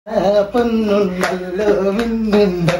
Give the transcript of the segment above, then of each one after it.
പൊന്നുണ്ടല്ലോ മിന്നുണ്ട്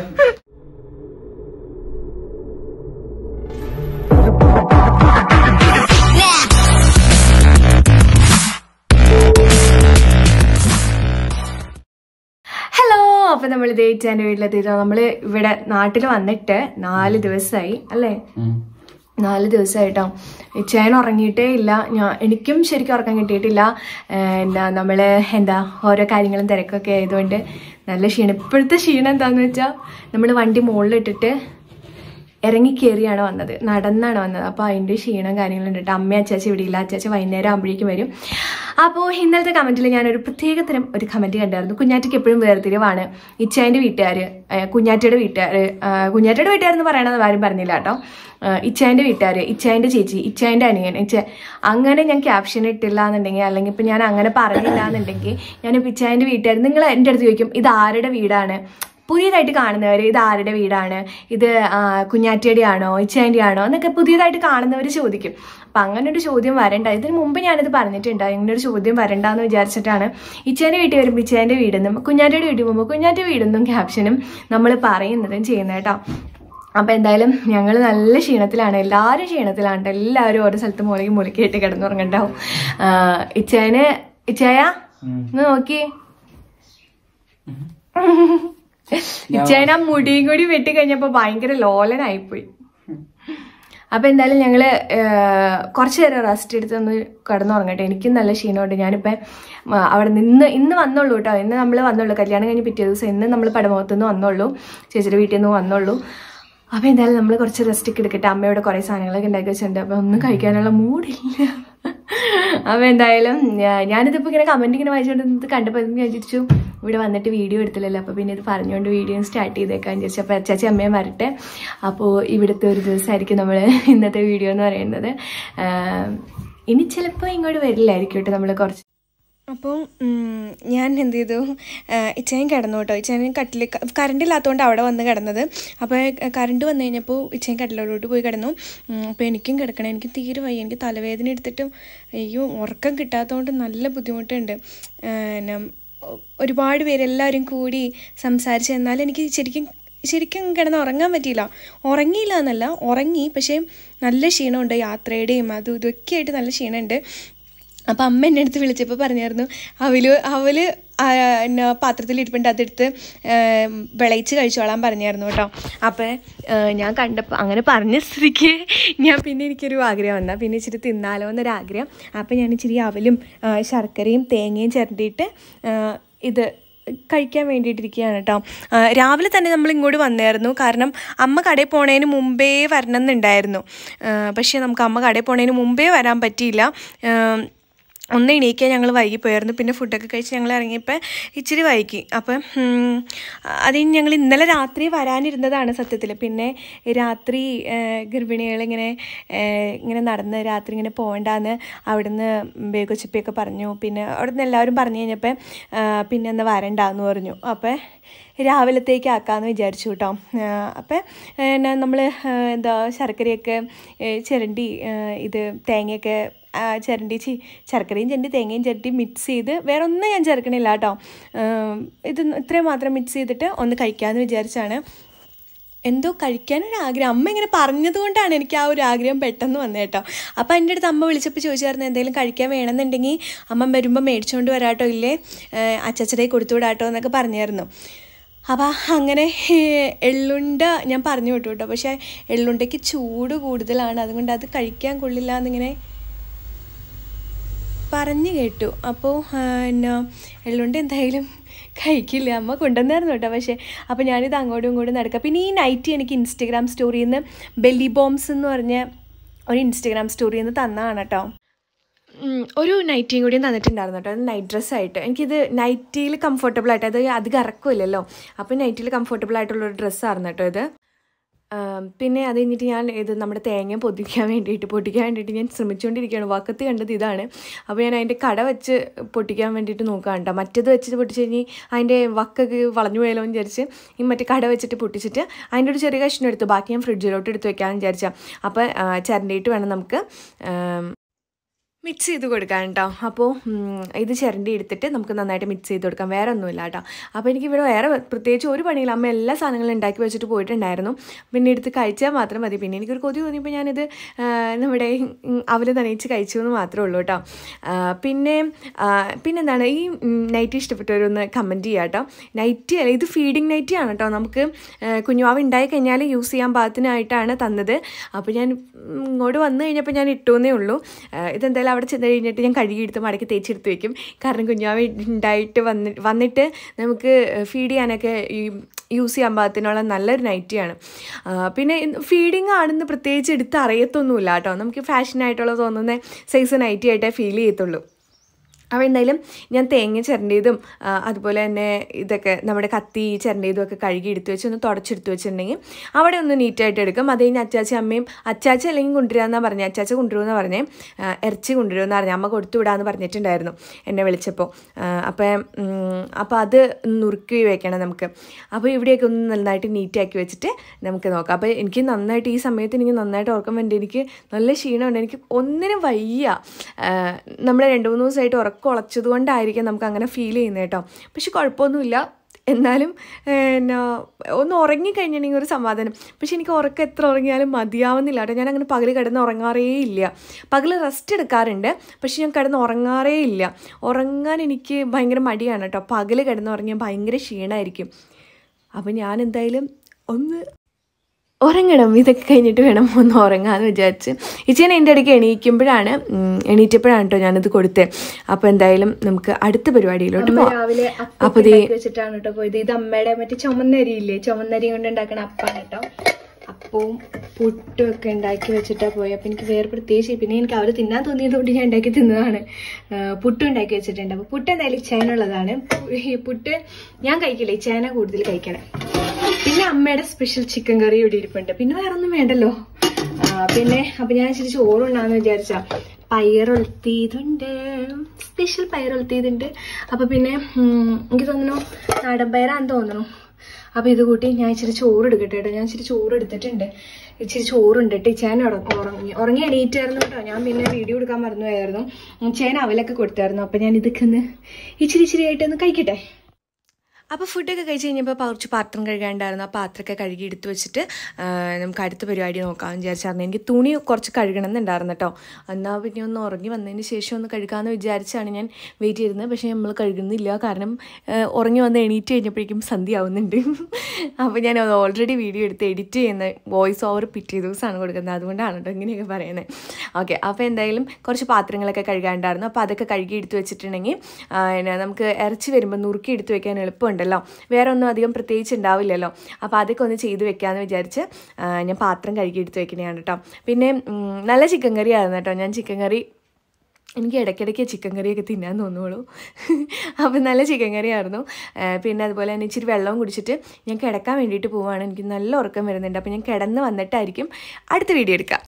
hello അപ്പൊ നമ്മൾ ഇതേറ്റ് എൻ്റെ വീട്ടിലെത്തിയിട്ട് നമ്മൾ ഇവിടെ നാട്ടിൽ വന്നിട്ട് നാല് ദിവസമായി അല്ലേ നാല് ദിവസമായിട്ടോ ചേൻ ഉറങ്ങിയിട്ടേ ഇല്ല ഞാൻ എനിക്കും ശരിക്കും ഉറക്കം കിട്ടിയിട്ടില്ല ഏഹ് എന്താ നമ്മൾ എന്താ ഓരോ കാര്യങ്ങളും തിരക്കൊക്കെ ആയതുകൊണ്ട് നല്ല ക്ഷീണം ഇപ്പോഴത്തെ ക്ഷീണം എന്താണെന്ന് വെച്ചാൽ നമ്മൾ വണ്ടി മുകളിലിട്ടിട്ട് ഇറങ്ങി കയറിയാണ് വന്നത് നടന്നാണ് വന്നത് അപ്പോൾ അതിൻ്റെ ക്ഷീണം കാര്യങ്ങളും ഉണ്ട് അമ്മ അച്ചാച്ച ഇവിടെ ഇല്ല അച്ചാച്ച വൈകുന്നേരം ആകുമ്പോഴേക്കും വരും അപ്പോൾ ഇന്നലത്തെ കമൻറ്റിൽ ഞാനൊരു പ്രത്യേകതരം ഒരു കമൻറ്റ് കണ്ടായിരുന്നു കുഞ്ഞാറ്റയ്ക്ക് എപ്പോഴും വേർതിരിവാണ് ഇച്ചായൻ്റെ വീട്ടുകാർ കുഞ്ഞാറ്റയുടെ വീട്ടുകാർ കുഞ്ഞാറ്റയുടെ വീട്ടുകാരെന്ന് പറയണത് ആരും പറഞ്ഞില്ല കേട്ടോ ഇച്ചായൻ്റെ വീട്ടുകാർ ഇച്ചായൻ്റെ ചേച്ചി ഇച്ചായൻ്റെ അനിയൻ ഇച്ച അങ്ങനെ ഞാൻ ക്യാപ്ഷൻ ഇട്ടില്ല എന്നുണ്ടെങ്കിൽ അല്ലെങ്കിൽ ഇപ്പം ഞാൻ അങ്ങനെ പറഞ്ഞില്ല എന്നുണ്ടെങ്കിൽ ഞാനിപ്പോൾ ഇച്ചായൻ്റെ വീട്ടുകാർ നിങ്ങൾ എൻ്റെ അടുത്ത് ചോദിക്കും ഇത് ആരുടെ വീടാണ് പുതിയതായിട്ട് കാണുന്നവർ ഇത് ആരുടെ വീടാണ് ഇത് ആ, കുഞ്ഞാറ്റയുടെ ആണോ ഇച്ചാൻ്റെ ആണോ എന്നൊക്കെ പുതിയതായിട്ട് കാണുന്നവർ ചോദിക്കും അപ്പം അങ്ങനെ ഒരു ചോദ്യം വരണ്ട ഇതിന് മുമ്പ് ഞാനിത് പറഞ്ഞിട്ടുണ്ട് ഇങ്ങനെ ഒരു ചോദ്യം വരണ്ടെന്ന് വിചാരിച്ചിട്ടാണ് ഇച്ചാൻ്റെ വീട്ടിൽ വരുമ്പോൾ ഇച്ചാൻ്റെ വീടെന്നും കുഞ്ഞാറ്റയുടെ വീട്ടിൽ പോകുമ്പോൾ കുഞ്ഞാറ്റ വീടെന്നും ക്യാപ്ഷനും നമ്മൾ പറയുന്നതും ചെയ്യുന്നത് കേട്ടോ അപ്പം എന്തായാലും ഞങ്ങൾ നല്ല ക്ഷീണത്തിലാണ് എല്ലാവരും ക്ഷീണത്തിലാണ് ട്ടോ. എല്ലാവരും ഓരോ സ്ഥലത്ത് മുളകി മുളക്കിയിട്ട് കിടന്നുറങ്ങണ്ടാവും ഇച്ചായന് ഇച്ചായ ഒന്ന് നോക്കിയേ ഇച്ചേന മുടിയും കൂടി വെട്ടി കഴിഞ്ഞപ്പോ ഭയങ്കര ലോലനായിപ്പോയി അപ്പൊ എന്തായാലും ഞങ്ങള് ഏഹ്, കുറച്ച് നേരം റെസ്റ്റ് എടുത്ത് ഒന്ന് കിടന്നുറങ്ങട്ടെ എനിക്കും നല്ല ക്ഷീണമുണ്ട് ഞാനിപ്പോ ആ, അവിടെ നിന്ന് ഇന്ന് വന്നുള്ളൂ കേട്ടോ ഇന്ന് നമ്മൾ വന്നുള്ളൂ കല്യാണം കഴിഞ്ഞ് പിറ്റേ ദിവസം ഇന്ന് നമ്മൾ പടമുഖത്ത് നിന്ന് വന്നുള്ളൂ ചേച്ചിയുടെ വീട്ടിൽ നിന്ന് വന്നുള്ളൂ അപ്പൊ എന്തായാലും നമ്മൾ കുറച്ച് റെസ്റ്റ് ഒക്കെ എടുക്കട്ടെ അമ്മയോട് കുറെ സാധനങ്ങളൊക്കെ ഉണ്ടാക്കി വെച്ചിട്ടുണ്ട് അപ്പൊ ഒന്നും കഴിക്കാനുള്ള മൂഡില്ല അപ്പൊ എന്തായാലും ഞാ- ഞാനിതിപ്പോ ഇങ്ങനെ കമന്റ് ഇങ്ങനെ വായിച്ചുകൊണ്ട് കണ്ടപ്പോൾ ഞാൻ വിചാരിച്ചു ഇവിടെ വന്നിട്ട് വീഡിയോ എടുത്തില്ലല്ലോ അപ്പോൾ പിന്നെ ഇത് പറഞ്ഞുകൊണ്ട് വീഡിയോ സ്റ്റാർട്ട് ചെയ്തേക്കാൻ വിചാരിച്ചു അപ്പോൾ അച്ചാച്ചി അമ്മയും വരട്ടെ അപ്പോൾ ഇവിടുത്തെ ഒരു ദിവസമായിരിക്കും നമ്മൾ ഇന്നത്തെ വീഡിയോ എന്ന് പറയുന്നത് ആഹ് ഇനി ചിലപ്പോൾ ഇങ്ങോട്ട് വരില്ലായിരിക്കും കേട്ടോ നമ്മൾ കുറച്ച് അപ്പോൾ ഞാൻ എന്ത് ചെയ്തു ഇച്ചയും കിടന്നു കേട്ടോ ഇച്ചയും കട്ടിൽ കറണ്ട് ഇല്ലാത്തതുകൊണ്ട് അവിടെ വന്ന് കിടന്നത് അപ്പോൾ കറണ്ട് വന്നു കഴിഞ്ഞപ്പോൾ ഇച്ചയും കട്ടിലോട്ട് പോയി കിടന്നു ഉം, അപ്പോൾ എനിക്കും കിടക്കണം എനിക്ക് തീരെ വയ്യ എനിക്ക് തലവേദന എടുത്തിട്ടും അയ്യോ ഉറക്കം കിട്ടാത്തതുകൊണ്ട് നല്ല ബുദ്ധിമുട്ടുണ്ട് ആ, പിന്നെ ഒരുപാട് പേര് എല്ലാവരും കൂടി സംസാരിച്ച് എന്നാൽ എനിക്ക് ശരിക്കും ശരിക്കും കിടന്ന് ഉറങ്ങാൻ പറ്റിയില്ല ഉറങ്ങിയില്ല എന്നല്ല ഉറങ്ങി പക്ഷേ നല്ല ക്ഷീണമുണ്ട് യാത്രയുടെയും അതും ഇതൊക്കെ ആയിട്ട് നല്ല ക്ഷീണമുണ്ട് അപ്പം അമ്മ എന്നെ അടുത്ത് വിളിച്ചപ്പോൾ പറഞ്ഞായിരുന്നു അവല് അവല് ആ, എന്നാ പാത്രത്തിൽ ഇരിപ്പുണ്ട് അതെടുത്ത് ആ, വിളയിച്ച് കഴിച്ചോളാൻ പറഞ്ഞായിരുന്നു കേട്ടോ അപ്പം ഞാൻ കണ്ടപ്പോൾ അങ്ങനെ പറഞ്ഞ സ്ഥിതിക്ക് ഞാൻ പിന്നെ എനിക്കൊരു ആഗ്രഹം വന്നാൽ പിന്നെ ഇച്ചിരി തിന്നാലോ എന്നൊരാഗ്രഹം അപ്പം ഞാൻ ഇച്ചിരി അവലും ആ, ശർക്കരയും തേങ്ങയും ചിരണ്ടിയിട്ട് ആ, ഇത് കഴിക്കാൻ വേണ്ടിയിട്ടിരിക്കുകയാണ് കേട്ടോ ആ, രാവിലെ തന്നെ നമ്മൾ ഇങ്ങോട്ട് വന്നായിരുന്നു കാരണം അമ്മ കടയിൽ പോണതിന് മുമ്പേ വരണം എന്നുണ്ടായിരുന്നു ആ, പക്ഷേ നമുക്ക് അമ്മ കടയിൽ പോണതിന് മുമ്പേ വരാൻ പറ്റിയില്ല ആ, ഒന്ന് എണീക്കാൻ ഞങ്ങൾ വൈകിപ്പോയായിരുന്നു പിന്നെ ഫുഡൊക്കെ കഴിച്ച് ഞങ്ങൾ ഇറങ്ങിയപ്പോൾ ഇച്ചിരി വൈകി അപ്പം ഉം, അതിന് ഞങ്ങൾ ഇന്നലെ രാത്രി വരാനിരുന്നതാണ് സത്യത്തിൽ പിന്നെ രാത്രി ഗർഭിണികളിങ്ങനെ ഇങ്ങനെ നടന്ന് രാത്രി ഇങ്ങനെ പോകണ്ടെന്ന് അവിടുന്ന് ബേഗൊച്ചിപ്പിയൊക്കെ പറഞ്ഞു പിന്നെ അവിടുന്ന് എല്ലാവരും പറഞ്ഞു കഴിഞ്ഞപ്പോൾ പിന്നെ ഒന്ന് വരണ്ടാന്ന് പറഞ്ഞു അപ്പം രാവിലത്തേക്ക് ആക്കാമെന്ന് വിചാരിച്ചു കേട്ടോ അപ്പം എന്നാ നമ്മൾ എന്താ ശർക്കരയൊക്കെ ഏ, ചിരണ്ടി ഏ, ഇത് തേങ്ങയൊക്കെ ആ, ചിരണ്ടി ചി ശർക്കരയും ചിരണ്ടി തേങ്ങയും ചിരണ്ടി മിക്സ് ചെയ്ത് വേറെ ഒന്നും ഞാൻ ചേർക്കണില്ല കേട്ടോ ഏം, ഇത് ഇത്രയും മാത്രം മിക്സ് ചെയ്തിട്ട് ഒന്ന് കഴിക്കാമെന്ന് വിചാരിച്ചാണ് എന്തോ കഴിക്കാനൊരു ആഗ്രഹം അമ്മ ഇങ്ങനെ പറഞ്ഞത് കൊണ്ടാണ് എനിക്ക് ആ ഒരു ആഗ്രഹം പെട്ടെന്ന് വന്നത് കേട്ടോ അപ്പോൾ എൻ്റെ അടുത്ത് അമ്മ വിളിച്ചപ്പോൾ ചോദിച്ചായിരുന്നു എന്തെങ്കിലും കഴിക്കാൻ വേണമെന്നുണ്ടെങ്കിൽ അമ്മ വരുമ്പോൾ മേടിച്ചുകൊണ്ട് വരാട്ടോ ഇല്ലേ അച്ചച്ചടെ കൊടുത്തു വിടാട്ടോ എന്നൊക്കെ പറഞ്ഞായിരുന്നു അപ്പോൾ അങ്ങനെ ഏഹ്, എള്ളുണ്ട ഞാൻ പറഞ്ഞു വിട്ടു കേട്ടോ പക്ഷേ എള്ളുണ്ടയ്ക്ക് ചൂട് കൂടുതലാണ് അതുകൊണ്ട് അത് കഴിക്കാൻ കൊള്ളില്ല എന്നിങ്ങനെ പറഞ്ഞു കേട്ടു അപ്പോൾ എന്നാ എള്ളുണ്ട് എന്തായാലും കഴിക്കില്ല അമ്മ കൊണ്ടുവന്നായിരുന്നു കേട്ടോ പക്ഷേ അപ്പോൾ ഞാനിത് അങ്ങോട്ടും ഇങ്ങോട്ടും നടക്കാം പിന്നെ ഈ നൈറ്റ് എനിക്ക് ഇൻസ്റ്റഗ്രാം സ്റ്റോറിയിൽ നിന്ന് ബെല്ലി ബോംസ് എന്ന് പറഞ്ഞ ഒരു ഇൻസ്റ്റഗ്രാം സ്റ്റോറിയിൽ നിന്ന് തന്നതാണ് കേട്ടോ ഉം, ഒരു നൈറ്റിയും കൂടിയും തന്നിട്ടുണ്ടായിരുന്നു കേട്ടോ അത് നൈറ്റ് ഡ്രസ്സായിട്ട് എനിക്കിത് നൈറ്റിയിൽ കംഫർട്ടബിൾ ആയിട്ട് അത് അധികം ഇറക്കുമില്ലല്ലോ അപ്പോൾ നൈറ്റിൽ കംഫർട്ടബിൾ ആയിട്ടുള്ളൊരു ഡ്രസ്സായിരുന്നു കേട്ടോ ഇത് ആം, പിന്നെ അത് കഴിഞ്ഞിട്ട് ഞാൻ ഇത് നമ്മുടെ തേങ്ങ പൊതിക്കാൻ വേണ്ടിയിട്ട് പൊട്ടിക്കാൻ വേണ്ടിയിട്ട് ഞാൻ ശ്രമിച്ചുകൊണ്ടിരിക്കുകയാണ് വക്കത്ത് കണ്ടത് ഇതാണ് അപ്പോൾ ഞാൻ അതിൻ്റെ കട വെച്ച് പൊട്ടിക്കാൻ വേണ്ടിയിട്ട് നോക്കാം കേട്ടോ മറ്റേത് വെച്ചിട്ട് പൊട്ടിച്ച് കഴിഞ്ഞ് അതിൻ്റെ വക്കൊക്കെ വളഞ്ഞു പോയാലോ എന്ന് വിചാരിച്ച് ഈ മറ്റേ കട വെച്ചിട്ട് പൊട്ടിച്ചിട്ട് അതിൻ്റെ ഒരു ചെറിയ കഷ്ണം എടുത്തു ബാക്കി ഞാൻ ഫ്രിഡ്ജിലോട്ട് എടുത്ത് വെക്കാമെന്ന് വിചാരിച്ചാൽ അപ്പോൾ ചിരണ്ടിയിട്ട് വേണം നമുക്ക് ആം, മിക്സ് ചെയ്ത് കൊടുക്കാം കേട്ടോ അപ്പോൾ ഇത് ചിരണ്ടി എടുത്തിട്ട് നമുക്ക് നന്നായിട്ട് മിക്സ് ചെയ്ത് കൊടുക്കാം വേറെ ഒന്നുമില്ല കേട്ടോ അപ്പോൾ എനിക്ക് ഇവിടെ വേറെ പ്രത്യേകിച്ച് ഒരു പണിയില്ല അമ്മ എല്ലാ സാധനങ്ങളും ഉണ്ടാക്കി വെച്ചിട്ട് പോയിട്ടുണ്ടായിരുന്നു പിന്നെ എടുത്ത് കഴിച്ചാൽ മാത്രം മതി പിന്നെ എനിക്കൊരു കൊതി തോന്നിയപ്പോൾ ഞാനിത് ആ, നമ്മുടെ അവൽ നനയിച്ച് കഴിച്ചു എന്ന് മാത്രമേ ഉള്ളൂ കേട്ടോ ആ, പിന്നെ ആ, പിന്നെന്താണ് ഈ നൈറ്റി ഇഷ്ടപ്പെട്ടവരൊന്ന് കമൻറ്റ് ചെയ്യുക കേട്ടോ നൈറ്റി അല്ല ഇത് ഫീഡിങ് നൈറ്റി ആണ് കേട്ടോ നമുക്ക് ആ, കുഞ്ഞുവാവ് ഉണ്ടായി കഴിഞ്ഞാൽ യൂസ് ചെയ്യാൻ പാകത്തിനായിട്ടാണ് തന്നത് അപ്പോൾ ഞാൻ ഉം, ഇങ്ങോട്ട് വന്നു കഴിഞ്ഞപ്പോൾ ഞാൻ ഇട്ടുവെന്നേ ഉള്ളൂ ആ, ഇതെന്തായാലും അവിടെ ചെന്ന് കഴിഞ്ഞിട്ട് ഞാൻ കഴുകിയെടുത്ത് മടക്കി തേച്ചെടുത്ത് വെക്കും കാരണം കുഞ്ഞാവ് ഉണ്ടായിട്ട് വന്നി വന്നിട്ട് നമുക്ക് ഫീഡ് ചെയ്യാനൊക്കെ ഈ യൂസ് ചെയ്യാൻ പാകത്തിനുള്ള നല്ലൊരു നൈറ്റിയാണ് ആ, പിന്നെ ഫീഡിങ് ആണെന്ന് പ്രത്യേകിച്ച് എടുത്ത് അറിയത്തൊന്നുമില്ല കേട്ടോ നമുക്ക് ഫാഷനായിട്ടുള്ള തോന്നുന്ന സൈസ് നൈറ്റി ആയിട്ടേ ഫീൽ ചെയ്യത്തുള്ളൂ അപ്പോൾ എന്തായാലും ഞാൻ തേങ്ങ ചിരണ്ടിയതും ആ, അതുപോലെ തന്നെ ഇതൊക്കെ നമ്മുടെ കത്തി ചിരണ്ടിയതും ഒക്കെ കഴുകി എടുത്ത് വെച്ച് ഒന്ന് തുടച്ചെടുത്ത് വെച്ചിട്ടുണ്ടെങ്കിൽ അവിടെ ഒന്ന് നീറ്റായിട്ട് എടുക്കും അത് കഴിഞ്ഞ് അച്ചാച്ചി അമ്മയും അച്ചാച്ചി അല്ലെങ്കിൽ കൊണ്ടുവരാമെന്നാണ് പറഞ്ഞത് അച്ചാച്ച കൊണ്ടുവരുമെന്ന് പറഞ്ഞേ ആ, ഇറച്ചി കൊണ്ടുവരുമെന്ന് പറഞ്ഞു അമ്മ കൊടുത്തു വിടാമെന്ന് പറഞ്ഞിട്ടുണ്ടായിരുന്നു എന്നെ വിളിച്ചപ്പോൾ അപ്പം അപ്പോൾ അത് നുറുക്കി വെക്കണം നമുക്ക് അപ്പോൾ ഇവിടെയൊക്കെ ഒന്ന് നന്നായിട്ട് നീറ്റാക്കി വെച്ചിട്ട് നമുക്ക് നോക്കാം അപ്പോൾ എനിക്ക് നന്നായിട്ട് ഈ സമയത്ത് എനിക്ക് നന്നായിട്ട് ഉറക്കം വേണ്ടി എനിക്ക് നല്ല ക്ഷീണമുണ്ട് എനിക്ക് ഒന്നിനും വയ്യ നമ്മൾ രണ്ട് മൂന്ന് ദിവസമായിട്ട് ഉറക്കം ഉളച്ചത് കൊണ്ടായിരിക്കും നമുക്ക് അങ്ങനെ ഫീൽ ചെയ്യുന്നത് കേട്ടോ പക്ഷെ കുഴപ്പമൊന്നുമില്ല എന്നാലും എന്നാ ഒന്ന് ഉറങ്ങിക്കഴിഞ്ഞിട്ടുണ്ടെങ്കിൽ ഒരു സമാധാനം പക്ഷെ എനിക്ക് ഉറക്കം എത്ര ഉറങ്ങിയാലും മതിയാവുന്നില്ല കേട്ടോ ഞാൻ അങ്ങനെ പകൽ കിടന്ന് ഉറങ്ങാറേ ഇല്ല പകൽ റെസ്റ്റ് എടുക്കാറുണ്ട് പക്ഷെ ഞാൻ കിടന്ന് ഉറങ്ങാറേ ഇല്ല ഉറങ്ങാൻ എനിക്ക് ഭയങ്കര മടിയാണ് കേട്ടോ പകൽ കിടന്ന് ഉറങ്ങിയാൽ ഭയങ്കര ക്ഷീണമായിരിക്കും അപ്പോൾ ഞാൻ എന്തായാലും ഒന്ന് ഉറങ്ങണം ഇതൊക്കെ കഴിഞ്ഞിട്ട് വേണം ഒന്ന് ഉറങ്ങാമെന്ന് വിചാരിച്ച് ഇച്ചേനെ എൻ്റെ ഇടയ്ക്ക് എണീക്കുമ്പോഴാണ് ഉം, എണീറ്റപ്പോഴാണ് കേട്ടോ ഞാനിത് കൊടുത്തത് അപ്പോൾ എന്തായാലും നമുക്ക് അടുത്ത പരിപാടിയിലോട്ട് അമ്മ പോവാം രാവിലെ അപ്പൊ അപ്പം ദേ- വെച്ചിട്ടാണ് കേട്ടോ പോയത് ഇത് അമ്മയുടെ മറ്റേ ചുമന്നരി ഇല്ലേ ചുമന്നരി കൊണ്ട് ഉണ്ടാക്കണ അപ്പാണ് കേട്ടോ അപ്പവും പുട്ടും ഒക്കെ ഉണ്ടാക്കി വെച്ചിട്ടാ പോയി അപ്പൊ എനിക്ക് വേറെ പ്രത്യേകിച്ച് പിന്നെ എനിക്ക് അവര് തിന്നാൻ തോന്നിയത് കൊണ്ട് ഞാൻ ഉണ്ടാക്കി തിന്നതാണ് ആ, പുട്ടും ഉണ്ടാക്കി വെച്ചിട്ടുണ്ട് അപ്പൊ പുട്ട് എന്തായാലും ചേനുള്ളതാണ് ഈ പുട്ട് ഞാൻ കഴിക്കില്ല ഈ ചേന കൂടുതൽ കഴിക്കണേ പിന്നെ അമ്മയുടെ സ്പെഷ്യൽ ചിക്കൻ കറി ഇവിടെ ഇരിപ്പുണ്ട് പിന്നെ വേറെ ഒന്നും വേണ്ടല്ലോ ആ, പിന്നെ അപ്പൊ ഞാൻ ഇച്ചിരി ചോറുണ്ടാന്ന് വിചാരിച്ച പയറൊളുത്തിയതുണ്ട് സ്പെഷ്യൽ പയറൊളുത്തിയതുണ്ട് അപ്പൊ പിന്നെ ഉം, എനിക്ക് തോന്നുന്നു നാടൻ പയറാന്ന് തോന്നുന്നു അപ്പൊ ഇത് കൂട്ടി ഞാൻ ഇച്ചിരി ചോറ് എടുക്കട്ടെ കേട്ടോ ഞാൻ ഇച്ചിരി ചോറ് എടുത്തിട്ടുണ്ട് ഇച്ചിരി ചോറുണ്ട് കേട്ടോ ചേന ഉറങ്ങി ഉറങ്ങി ഉറങ്ങി എണീറ്റായിരുന്നു കേട്ടോ ഞാൻ പിന്നെ വീഡിയോ എടുക്കാൻ മറന്നുപോയായിരുന്നു ഉം, ചേന അവലൊക്കെ കൊടുത്തായിരുന്നു അപ്പൊ ഞാൻ ഇതൊക്കെ ഒന്ന് ഇച്ചിരി ഇച്ചിരി ആയിട്ട് ഒന്ന് കഴിക്കട്ടെ അപ്പോൾ ഫുഡൊക്കെ കഴിച്ച് കഴിഞ്ഞപ്പോൾ കുറച്ച് പാത്രം കഴുകാണ്ടായിരുന്നു ആ പാത്രമൊക്കെ കഴുകി എടുത്ത് വെച്ചിട്ട് ആ, നമുക്ക് അടുത്ത പരിപാടി നോക്കാമെന്ന് വിചാരിച്ചായിരുന്നു എനിക്ക് തുണി കുറച്ച് കഴുകണം എന്നുണ്ടായിരുന്നു കേട്ടോ എന്നാൽ പിന്നെ ഒന്ന് ഉറങ്ങി വന്നതിന് ശേഷം ഒന്ന് കഴുകാമെന്ന് വിചാരിച്ചാണ് ഞാൻ വെയിറ്റ് ചെയ്തിരുന്നത് പക്ഷേ നമ്മൾ കഴുകുന്നില്ല കാരണം ആ, ഉറങ്ങി വന്ന് എണീറ്റ് കഴിഞ്ഞപ്പോഴേക്കും സന്ധ്യ ആവുന്നുണ്ട് അപ്പോൾ ഞാൻ ഓൾറെഡി വീഡിയോ എടുത്ത് എഡിറ്റ് ചെയ്യുന്ന വോയിസ് ഓവർ പിറ്റേ ദിവസമാണ് കൊടുക്കുന്നത് അതുകൊണ്ടാണ് കേട്ടോ ഇങ്ങനെയൊക്കെ പറയുന്നത് ഓക്കെ അപ്പോൾ എന്തായാലും കുറച്ച് പാത്രങ്ങളൊക്കെ കഴുകാണ്ടായിരുന്നു അപ്പോൾ അതൊക്കെ കഴുകി എടുത്ത് വെച്ചിട്ടുണ്ടെങ്കിൽ ആ, പിന്നെ നമുക്ക് ഇറച്ചി വരുമ്പോൾ നുറുക്കി എടുത്ത് വെക്കാൻ എളുപ്പമുണ്ടല്ലോ വേറെ ഒന്നും അധികം പ്രത്യേകിച്ച് ഉണ്ടാവില്ലല്ലോ അപ്പോൾ അതൊക്കെ ഒന്ന് ചെയ്ത് വെക്കാമെന്ന് വിചാരിച്ച് ആ, ഞാൻ പാത്രം കഴുകി എടുത്ത് വെക്കുന്നതാണ് കേട്ടോ പിന്നെ ഉം, നല്ല ചിക്കൻ കറി ആയിരുന്നു കേട്ടോ ഞാൻ ചിക്കൻ കറി എനിക്ക് ഇടയ്ക്കിടയ്ക്ക് ചിക്കൻ കറിയൊക്കെ തിന്നാൻ തോന്നുള്ളൂ അപ്പം നല്ല ചിക്കൻ കറിയായിരുന്നു ആ, പിന്നെ അതുപോലെ തന്നെ ഇച്ചിരി വെള്ളവും കുടിച്ചിട്ട് ഞാൻ കിടക്കാൻ വേണ്ടിയിട്ട് പോവുകയാണ് എനിക്ക് നല്ല ഉറക്കം വരുന്നുണ്ട് അപ്പം ഞാൻ കിടന്ന് വന്നിട്ടായിരിക്കും അടുത്ത വീഡിയോ എടുക്കുക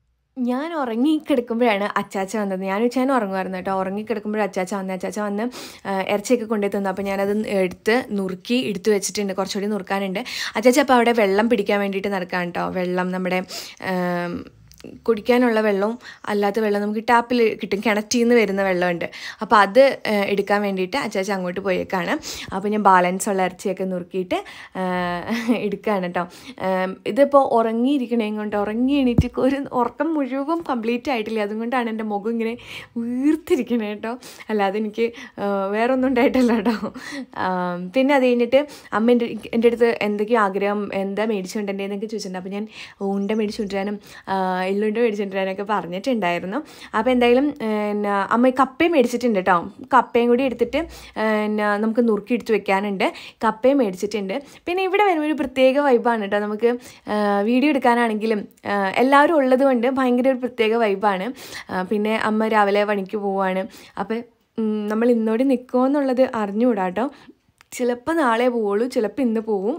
ഞാൻ ഉറങ്ങി കിടക്കുമ്പോഴാണ് അച്ചാച്ച വന്നത് ഞാൻ ഉച്ചാൻ ഉറങ്ങുമായിരുന്നു കേട്ടോ ഉറങ്ങി കിടക്കുമ്പോഴും അച്ചാച്ച വന്നത് അച്ചാച്ച വന്ന് ആ, ഇറച്ചിയൊക്കെ കൊണ്ടുപോയി തന്നു അപ്പോൾ ഞാനത് എടുത്ത് നുറുക്കി എടുത്ത് വെച്ചിട്ടുണ്ട് കുറച്ചുകൂടി നുറുക്കാനുണ്ട് അച്ചാച്ച അപ്പോൾ അവിടെ വെള്ളം പിടിക്കാൻ വേണ്ടിയിട്ട് നടക്കാൻ കേട്ടോ വെള്ളം നമ്മുടെ ആം, കുടിക്കാനുള്ള വെള്ളവും അല്ലാത്ത വെള്ളം നമുക്ക് ടാപ്പിൽ കിട്ടും കിണറ്റിൽ നിന്ന് വരുന്ന വെള്ളമുണ്ട് അപ്പോൾ അത് ആ, എടുക്കാൻ വേണ്ടിയിട്ട് അച്ചാച്ച അങ്ങോട്ട് പോയേക്കാണ് അപ്പോൾ ഞാൻ ബാലൻസ് ഉള്ള ഇറച്ചിയൊക്കെ നുറുക്കിയിട്ട് ആ, എടുക്കുകയാണ് കേട്ടോ ആം, ഇതിപ്പോൾ ഉറങ്ങിയിരിക്കണേ കൊണ്ട് ഉറങ്ങി എണീറ്റ് ഒരു ഉറക്കം മുഴുവൻ കംപ്ലീറ്റ് ആയിട്ടില്ല അതുകൊണ്ടാണ് എൻ്റെ മുഖം ഇങ്ങനെ വീർത്തിരിക്കണേ കേട്ടോ അല്ലാതെ എനിക്ക് ആ, വേറെ ഒന്നും ഉണ്ടായിട്ടല്ല കേട്ടോ ആം, പിന്നെ അത് കഴിഞ്ഞിട്ട് അമ്മ എൻ്റെ എൻ്റെ അടുത്ത് എന്തൊക്കെയോ ആഗ്രഹം എന്താ മേടിച്ചുകൊണ്ടെന്നൊക്കെ ചോദിച്ചിട്ടുണ്ട് അപ്പോൾ ഞാൻ ഉണ്ട മേടിച്ചുകൊണ്ടിരാനും എള്ളുണ്ട മേടിച്ചുകൊണ്ടിരാനൊക്കെ പറഞ്ഞിട്ടുണ്ടായിരുന്നു അപ്പോൾ എന്തായാലും പിന്നെ അമ്മ ഈ കപ്പയും മേടിച്ചിട്ടുണ്ട് കേട്ടോ കപ്പയും കൂടി എടുത്തിട്ട് പിന്നെ നമുക്ക് നുറുക്കി എടുത്ത് വെക്കാനുണ്ട് കപ്പയും മേടിച്ചിട്ടുണ്ട് പിന്നെ ഇവിടെ വരുമ്പോൾ ഒരു പ്രത്യേക വൈബാണ് കേട്ടോ നമുക്ക് ആ, വീഡിയോ എടുക്കാനാണെങ്കിലും ആ, എല്ലാവരും ഉള്ളത് കൊണ്ട് ഭയങ്കര ഒരു പ്രത്യേക വൈബാണ് ആ, പിന്നെ അമ്മ രാവിലെ പണിക്ക് പോവാണ് അപ്പം ഉം, നമ്മൾ ഇന്നോടി നിൽക്കുമോ എന്നുള്ളത് അറിഞ്ഞുകൂടാ കേട്ടോ ചിലപ്പോൾ നാളെ പോവുള്ളൂ ചിലപ്പോൾ ഇന്ന് പോവും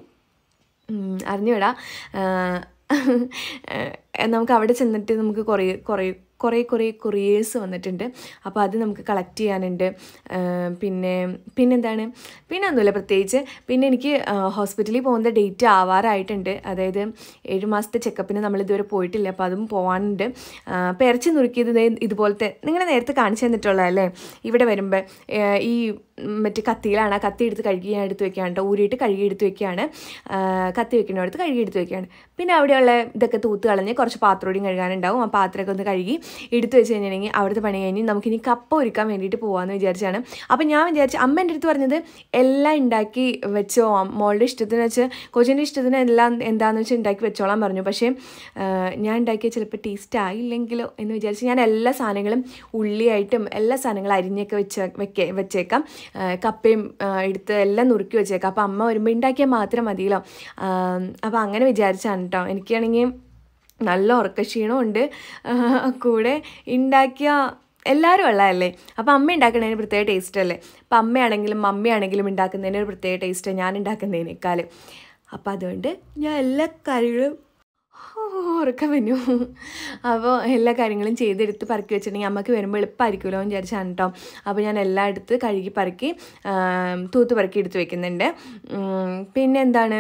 ഉം, അറിഞ്ഞൂടാ ആ, നമുക്ക് അവിടെ ചെന്നിട്ട് നമുക്ക് കുറേ കുറേ കുറേ കുറേ കൊറിയേഴ്സ് വന്നിട്ടുണ്ട് അപ്പോൾ അത് നമുക്ക് കളക്ട് ചെയ്യാനുണ്ട് ആ, പിന്നെ പിന്നെന്താണ് പിന്നെ ഒന്നുമില്ല പ്രത്യേകിച്ച് പിന്നെ എനിക്ക് ഹോസ്പിറ്റലിൽ പോകുന്ന ഡേറ്റ് ആവാറായിട്ടുണ്ട് അതായത് ഏഴ് മാസത്തെ ചെക്കപ്പിന് നമ്മൾ ഇതുവരെ പോയിട്ടില്ല അപ്പോൾ അതും പോകാനുണ്ട് പെരച്ച് നുറുക്കിയത് ദേ ഇതുപോലത്തെ നിങ്ങൾ നേരത്തെ കാണിച്ചു തന്നിട്ടുള്ളതല്ലേ ഇവിടെ വരുമ്പോൾ ഈ മറ്റേ കത്തിയിലാണ് ആ കത്തി എടുത്ത് കഴുകി ഞാൻ എടുത്ത് വെക്കുകയാണ് കേട്ടോ ഊരിയിട്ട് കഴുകി എടുത്ത് വെക്കുകയാണ് ആ, കത്തി വെക്കുന്നിടത്ത് കഴുകി എടുത്ത് വെക്കുകയാണ് പിന്നെ അവിടെയുള്ള ഇതൊക്കെ തൂത്ത് കളഞ്ഞ് കുറച്ച് പാത്രമോടിയും കഴുകാനുണ്ടാവും ആ പാത്രമൊക്കെ ഒന്ന് കഴുകി എടുത്ത് വെച്ച് കഴിഞ്ഞിട്ടുണ്ടെങ്കിൽ അവിടുത്തെ പണി കഴിഞ്ഞ് നമുക്കിനി കപ്പ ഒരുക്കാൻ വേണ്ടിയിട്ട് പോകാമെന്ന് വിചാരിച്ചാണ് അപ്പോൾ ഞാൻ വിചാരിച്ചു അമ്മ എൻ്റെ അടുത്ത് പറഞ്ഞത് എല്ലാം ഉണ്ടാക്കി വെച്ചോ മോളുടെ ഇഷ്ടത്തിന് വെച്ച് കൊച്ചിൻ്റെ ഇഷ്ടത്തിന് എല്ലാം എന്താണെന്ന് വെച്ചാൽ ഉണ്ടാക്കി വെച്ചോളാൻ പറഞ്ഞു പക്ഷേ ആ, ഞാൻ ഉണ്ടാക്കിയ ചിലപ്പോൾ ടേസ്റ്റ് ആയില്ലെങ്കിലോ എന്ന് വിചാരിച്ച് ഞാൻ എല്ലാ സാധനങ്ങളും ഉള്ളിയായിട്ടും എല്ലാ സാധനങ്ങളും അരിഞ്ഞൊക്കെ വെച്ച് വെക്കേ വെച്ചേക്കാം ആ, കപ്പയും ആ, എടുത്ത് എല്ലാം നുറുക്കി വെച്ചേക്കാം അപ്പോൾ അമ്മ വരുമ്പോൾ ഉണ്ടാക്കിയാൽ മാത്രം മതിയല്ലോ അപ്പോൾ അങ്ങനെ വിചാരിച്ചാണ് കേട്ടോ എനിക്കാണെങ്കിൽ നല്ല ഉറക്കക്ഷീണമുണ്ട് ആ, കൂടെ ഉണ്ടാക്കിയ എല്ലാവരും ഉള്ളതല്ലേ അപ്പോൾ അമ്മ ഉണ്ടാക്കുന്നതിന് പ്രത്യേക ടേസ്റ്റ് അല്ലേ അപ്പോൾ അമ്മയാണെങ്കിലും മമ്മിയാണെങ്കിലും ഉണ്ടാക്കുന്നതിന് ഒരു പ്രത്യേക ടേസ്റ്റ് ഞാൻ ഉണ്ടാക്കുന്നതിനേക്കാൾ അപ്പോൾ അതുകൊണ്ട് ഞാൻ എല്ലാ കാര്യങ്ങളും ഉറക്കം വന്നു അപ്പോൾ എല്ലാ കാര്യങ്ങളും ചെയ്തെടുത്ത് പറക്കി വെച്ചിട്ടുണ്ടെങ്കിൽ അമ്മക്ക് വരുമ്പോൾ എളുപ്പമായിരിക്കുമല്ലോ എന്ന് വിചാരിച്ചാണ് കേട്ടോ അപ്പോൾ ഞാൻ എല്ലാം എടുത്ത് കഴുകി പറക്കി തൂത്ത് പറക്കി എടുത്ത് വെക്കുന്നുണ്ട് ഉം, പിന്നെ എന്താണ്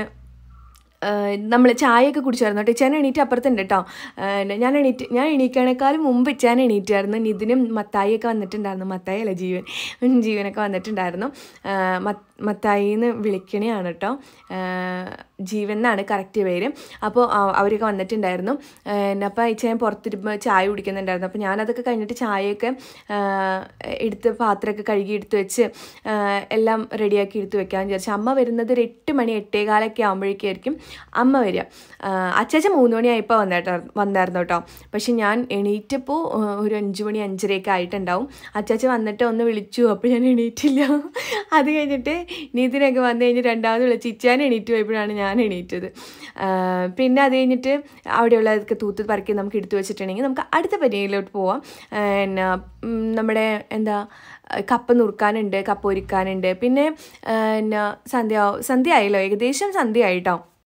നമ്മൾ ചായയൊക്കെ കുടിച്ചായിരുന്നു കേട്ടോ ഇച്ചാൻ എണീറ്റ് അപ്പുറത്തുണ്ട് കേട്ടോ ഏഹ് ഞാൻ എണീറ്റ് ഞാൻ എണീക്കണേക്കാളും മുമ്പ് ഇച്ചാൻ എണീറ്റായിരുന്നു നിതിനും മത്തായിയൊക്കെ വന്നിട്ടുണ്ടായിരുന്നു മത്തായി അല്ല ജീവൻ ഉം, ജീവനൊക്കെ വന്നിട്ടുണ്ടായിരുന്നു ഏഹ് മത്ത് മത്തായിന്ന് വിളിക്കണയാണ് കേട്ടോ ഏഹ് ജീവൻ എന്നാണ് കറക്റ്റ് പേര് അപ്പോൾ ആ- അവരൊക്കെ വന്നിട്ടുണ്ടായിരുന്നു ഏഹ് അപ്പോൾ ഇച്ചാൻ പുറത്തിരുമ്പോൾ ചായ കുടിക്കുന്നുണ്ടായിരുന്നു അപ്പോൾ ഞാനതൊക്കെ കഴിഞ്ഞിട്ട് ചായയൊക്കെ ഏഹ് എടുത്ത് പാത്രമൊക്കെ കഴുകി എടുത്ത് വെച്ച് ഏഹ് എല്ലാം റെഡിയാക്കി എടുത്ത് വെക്കാമെന്ന് വിചാരിച്ചു അമ്മ വരുന്നത് ഒരു എട്ട് മണി എട്ടേകാലൊക്കെ ആകുമ്പോഴേക്കായിരിക്കും അമ്മ വരിക അച്ചാച്ച മൂന്ന് മണിയായപ്പോൾ വന്നേട്ടാ വന്നായിരുന്നു കേട്ടോ പക്ഷെ ഞാൻ എണീറ്റപ്പോൾ ഏഹ് ഒരു അഞ്ച് മണി അഞ്ചരയൊക്കെ ആയിട്ടുണ്ടാവും അച്ചാച്ച വന്നിട്ട് ഒന്ന് വിളിച്ചു അപ്പോൾ ഞാൻ എണീറ്റില്ല അത് കഴിഞ്ഞിട്ട് നീതിനൊക്കെ വന്നു കഴിഞ്ഞ് രണ്ടാമത് വിളിച്ച് ഇച്ചാൻ എണീറ്റ് പോയപ്പോഴാണ് ഞാൻ എണീറ്റത് ആഹ് പിന്നെ അത് കഴിഞ്ഞിട്ട് അവിടെയുള്ളതൊക്കെ തൂത്ത് പറക്കി നമുക്ക് എടുത്തു വെച്ചിട്ടുണ്ടെങ്കിൽ നമുക്ക് അടുത്ത പരിയിലോട്ട് പോവാം ആഹ് പിന്നെ ഉം, നമ്മുടെ എന്താ കപ്പ നുറുക്കാനുണ്ട് കപ്പ ഒരുക്കാനുണ്ട് പിന്നെ ആഹ് പിന്നെ സന്ധ്യ സന്ധ്യ ആയല്ലോ ഏകദേശം സന്ധ്യ ആയിട്ടോ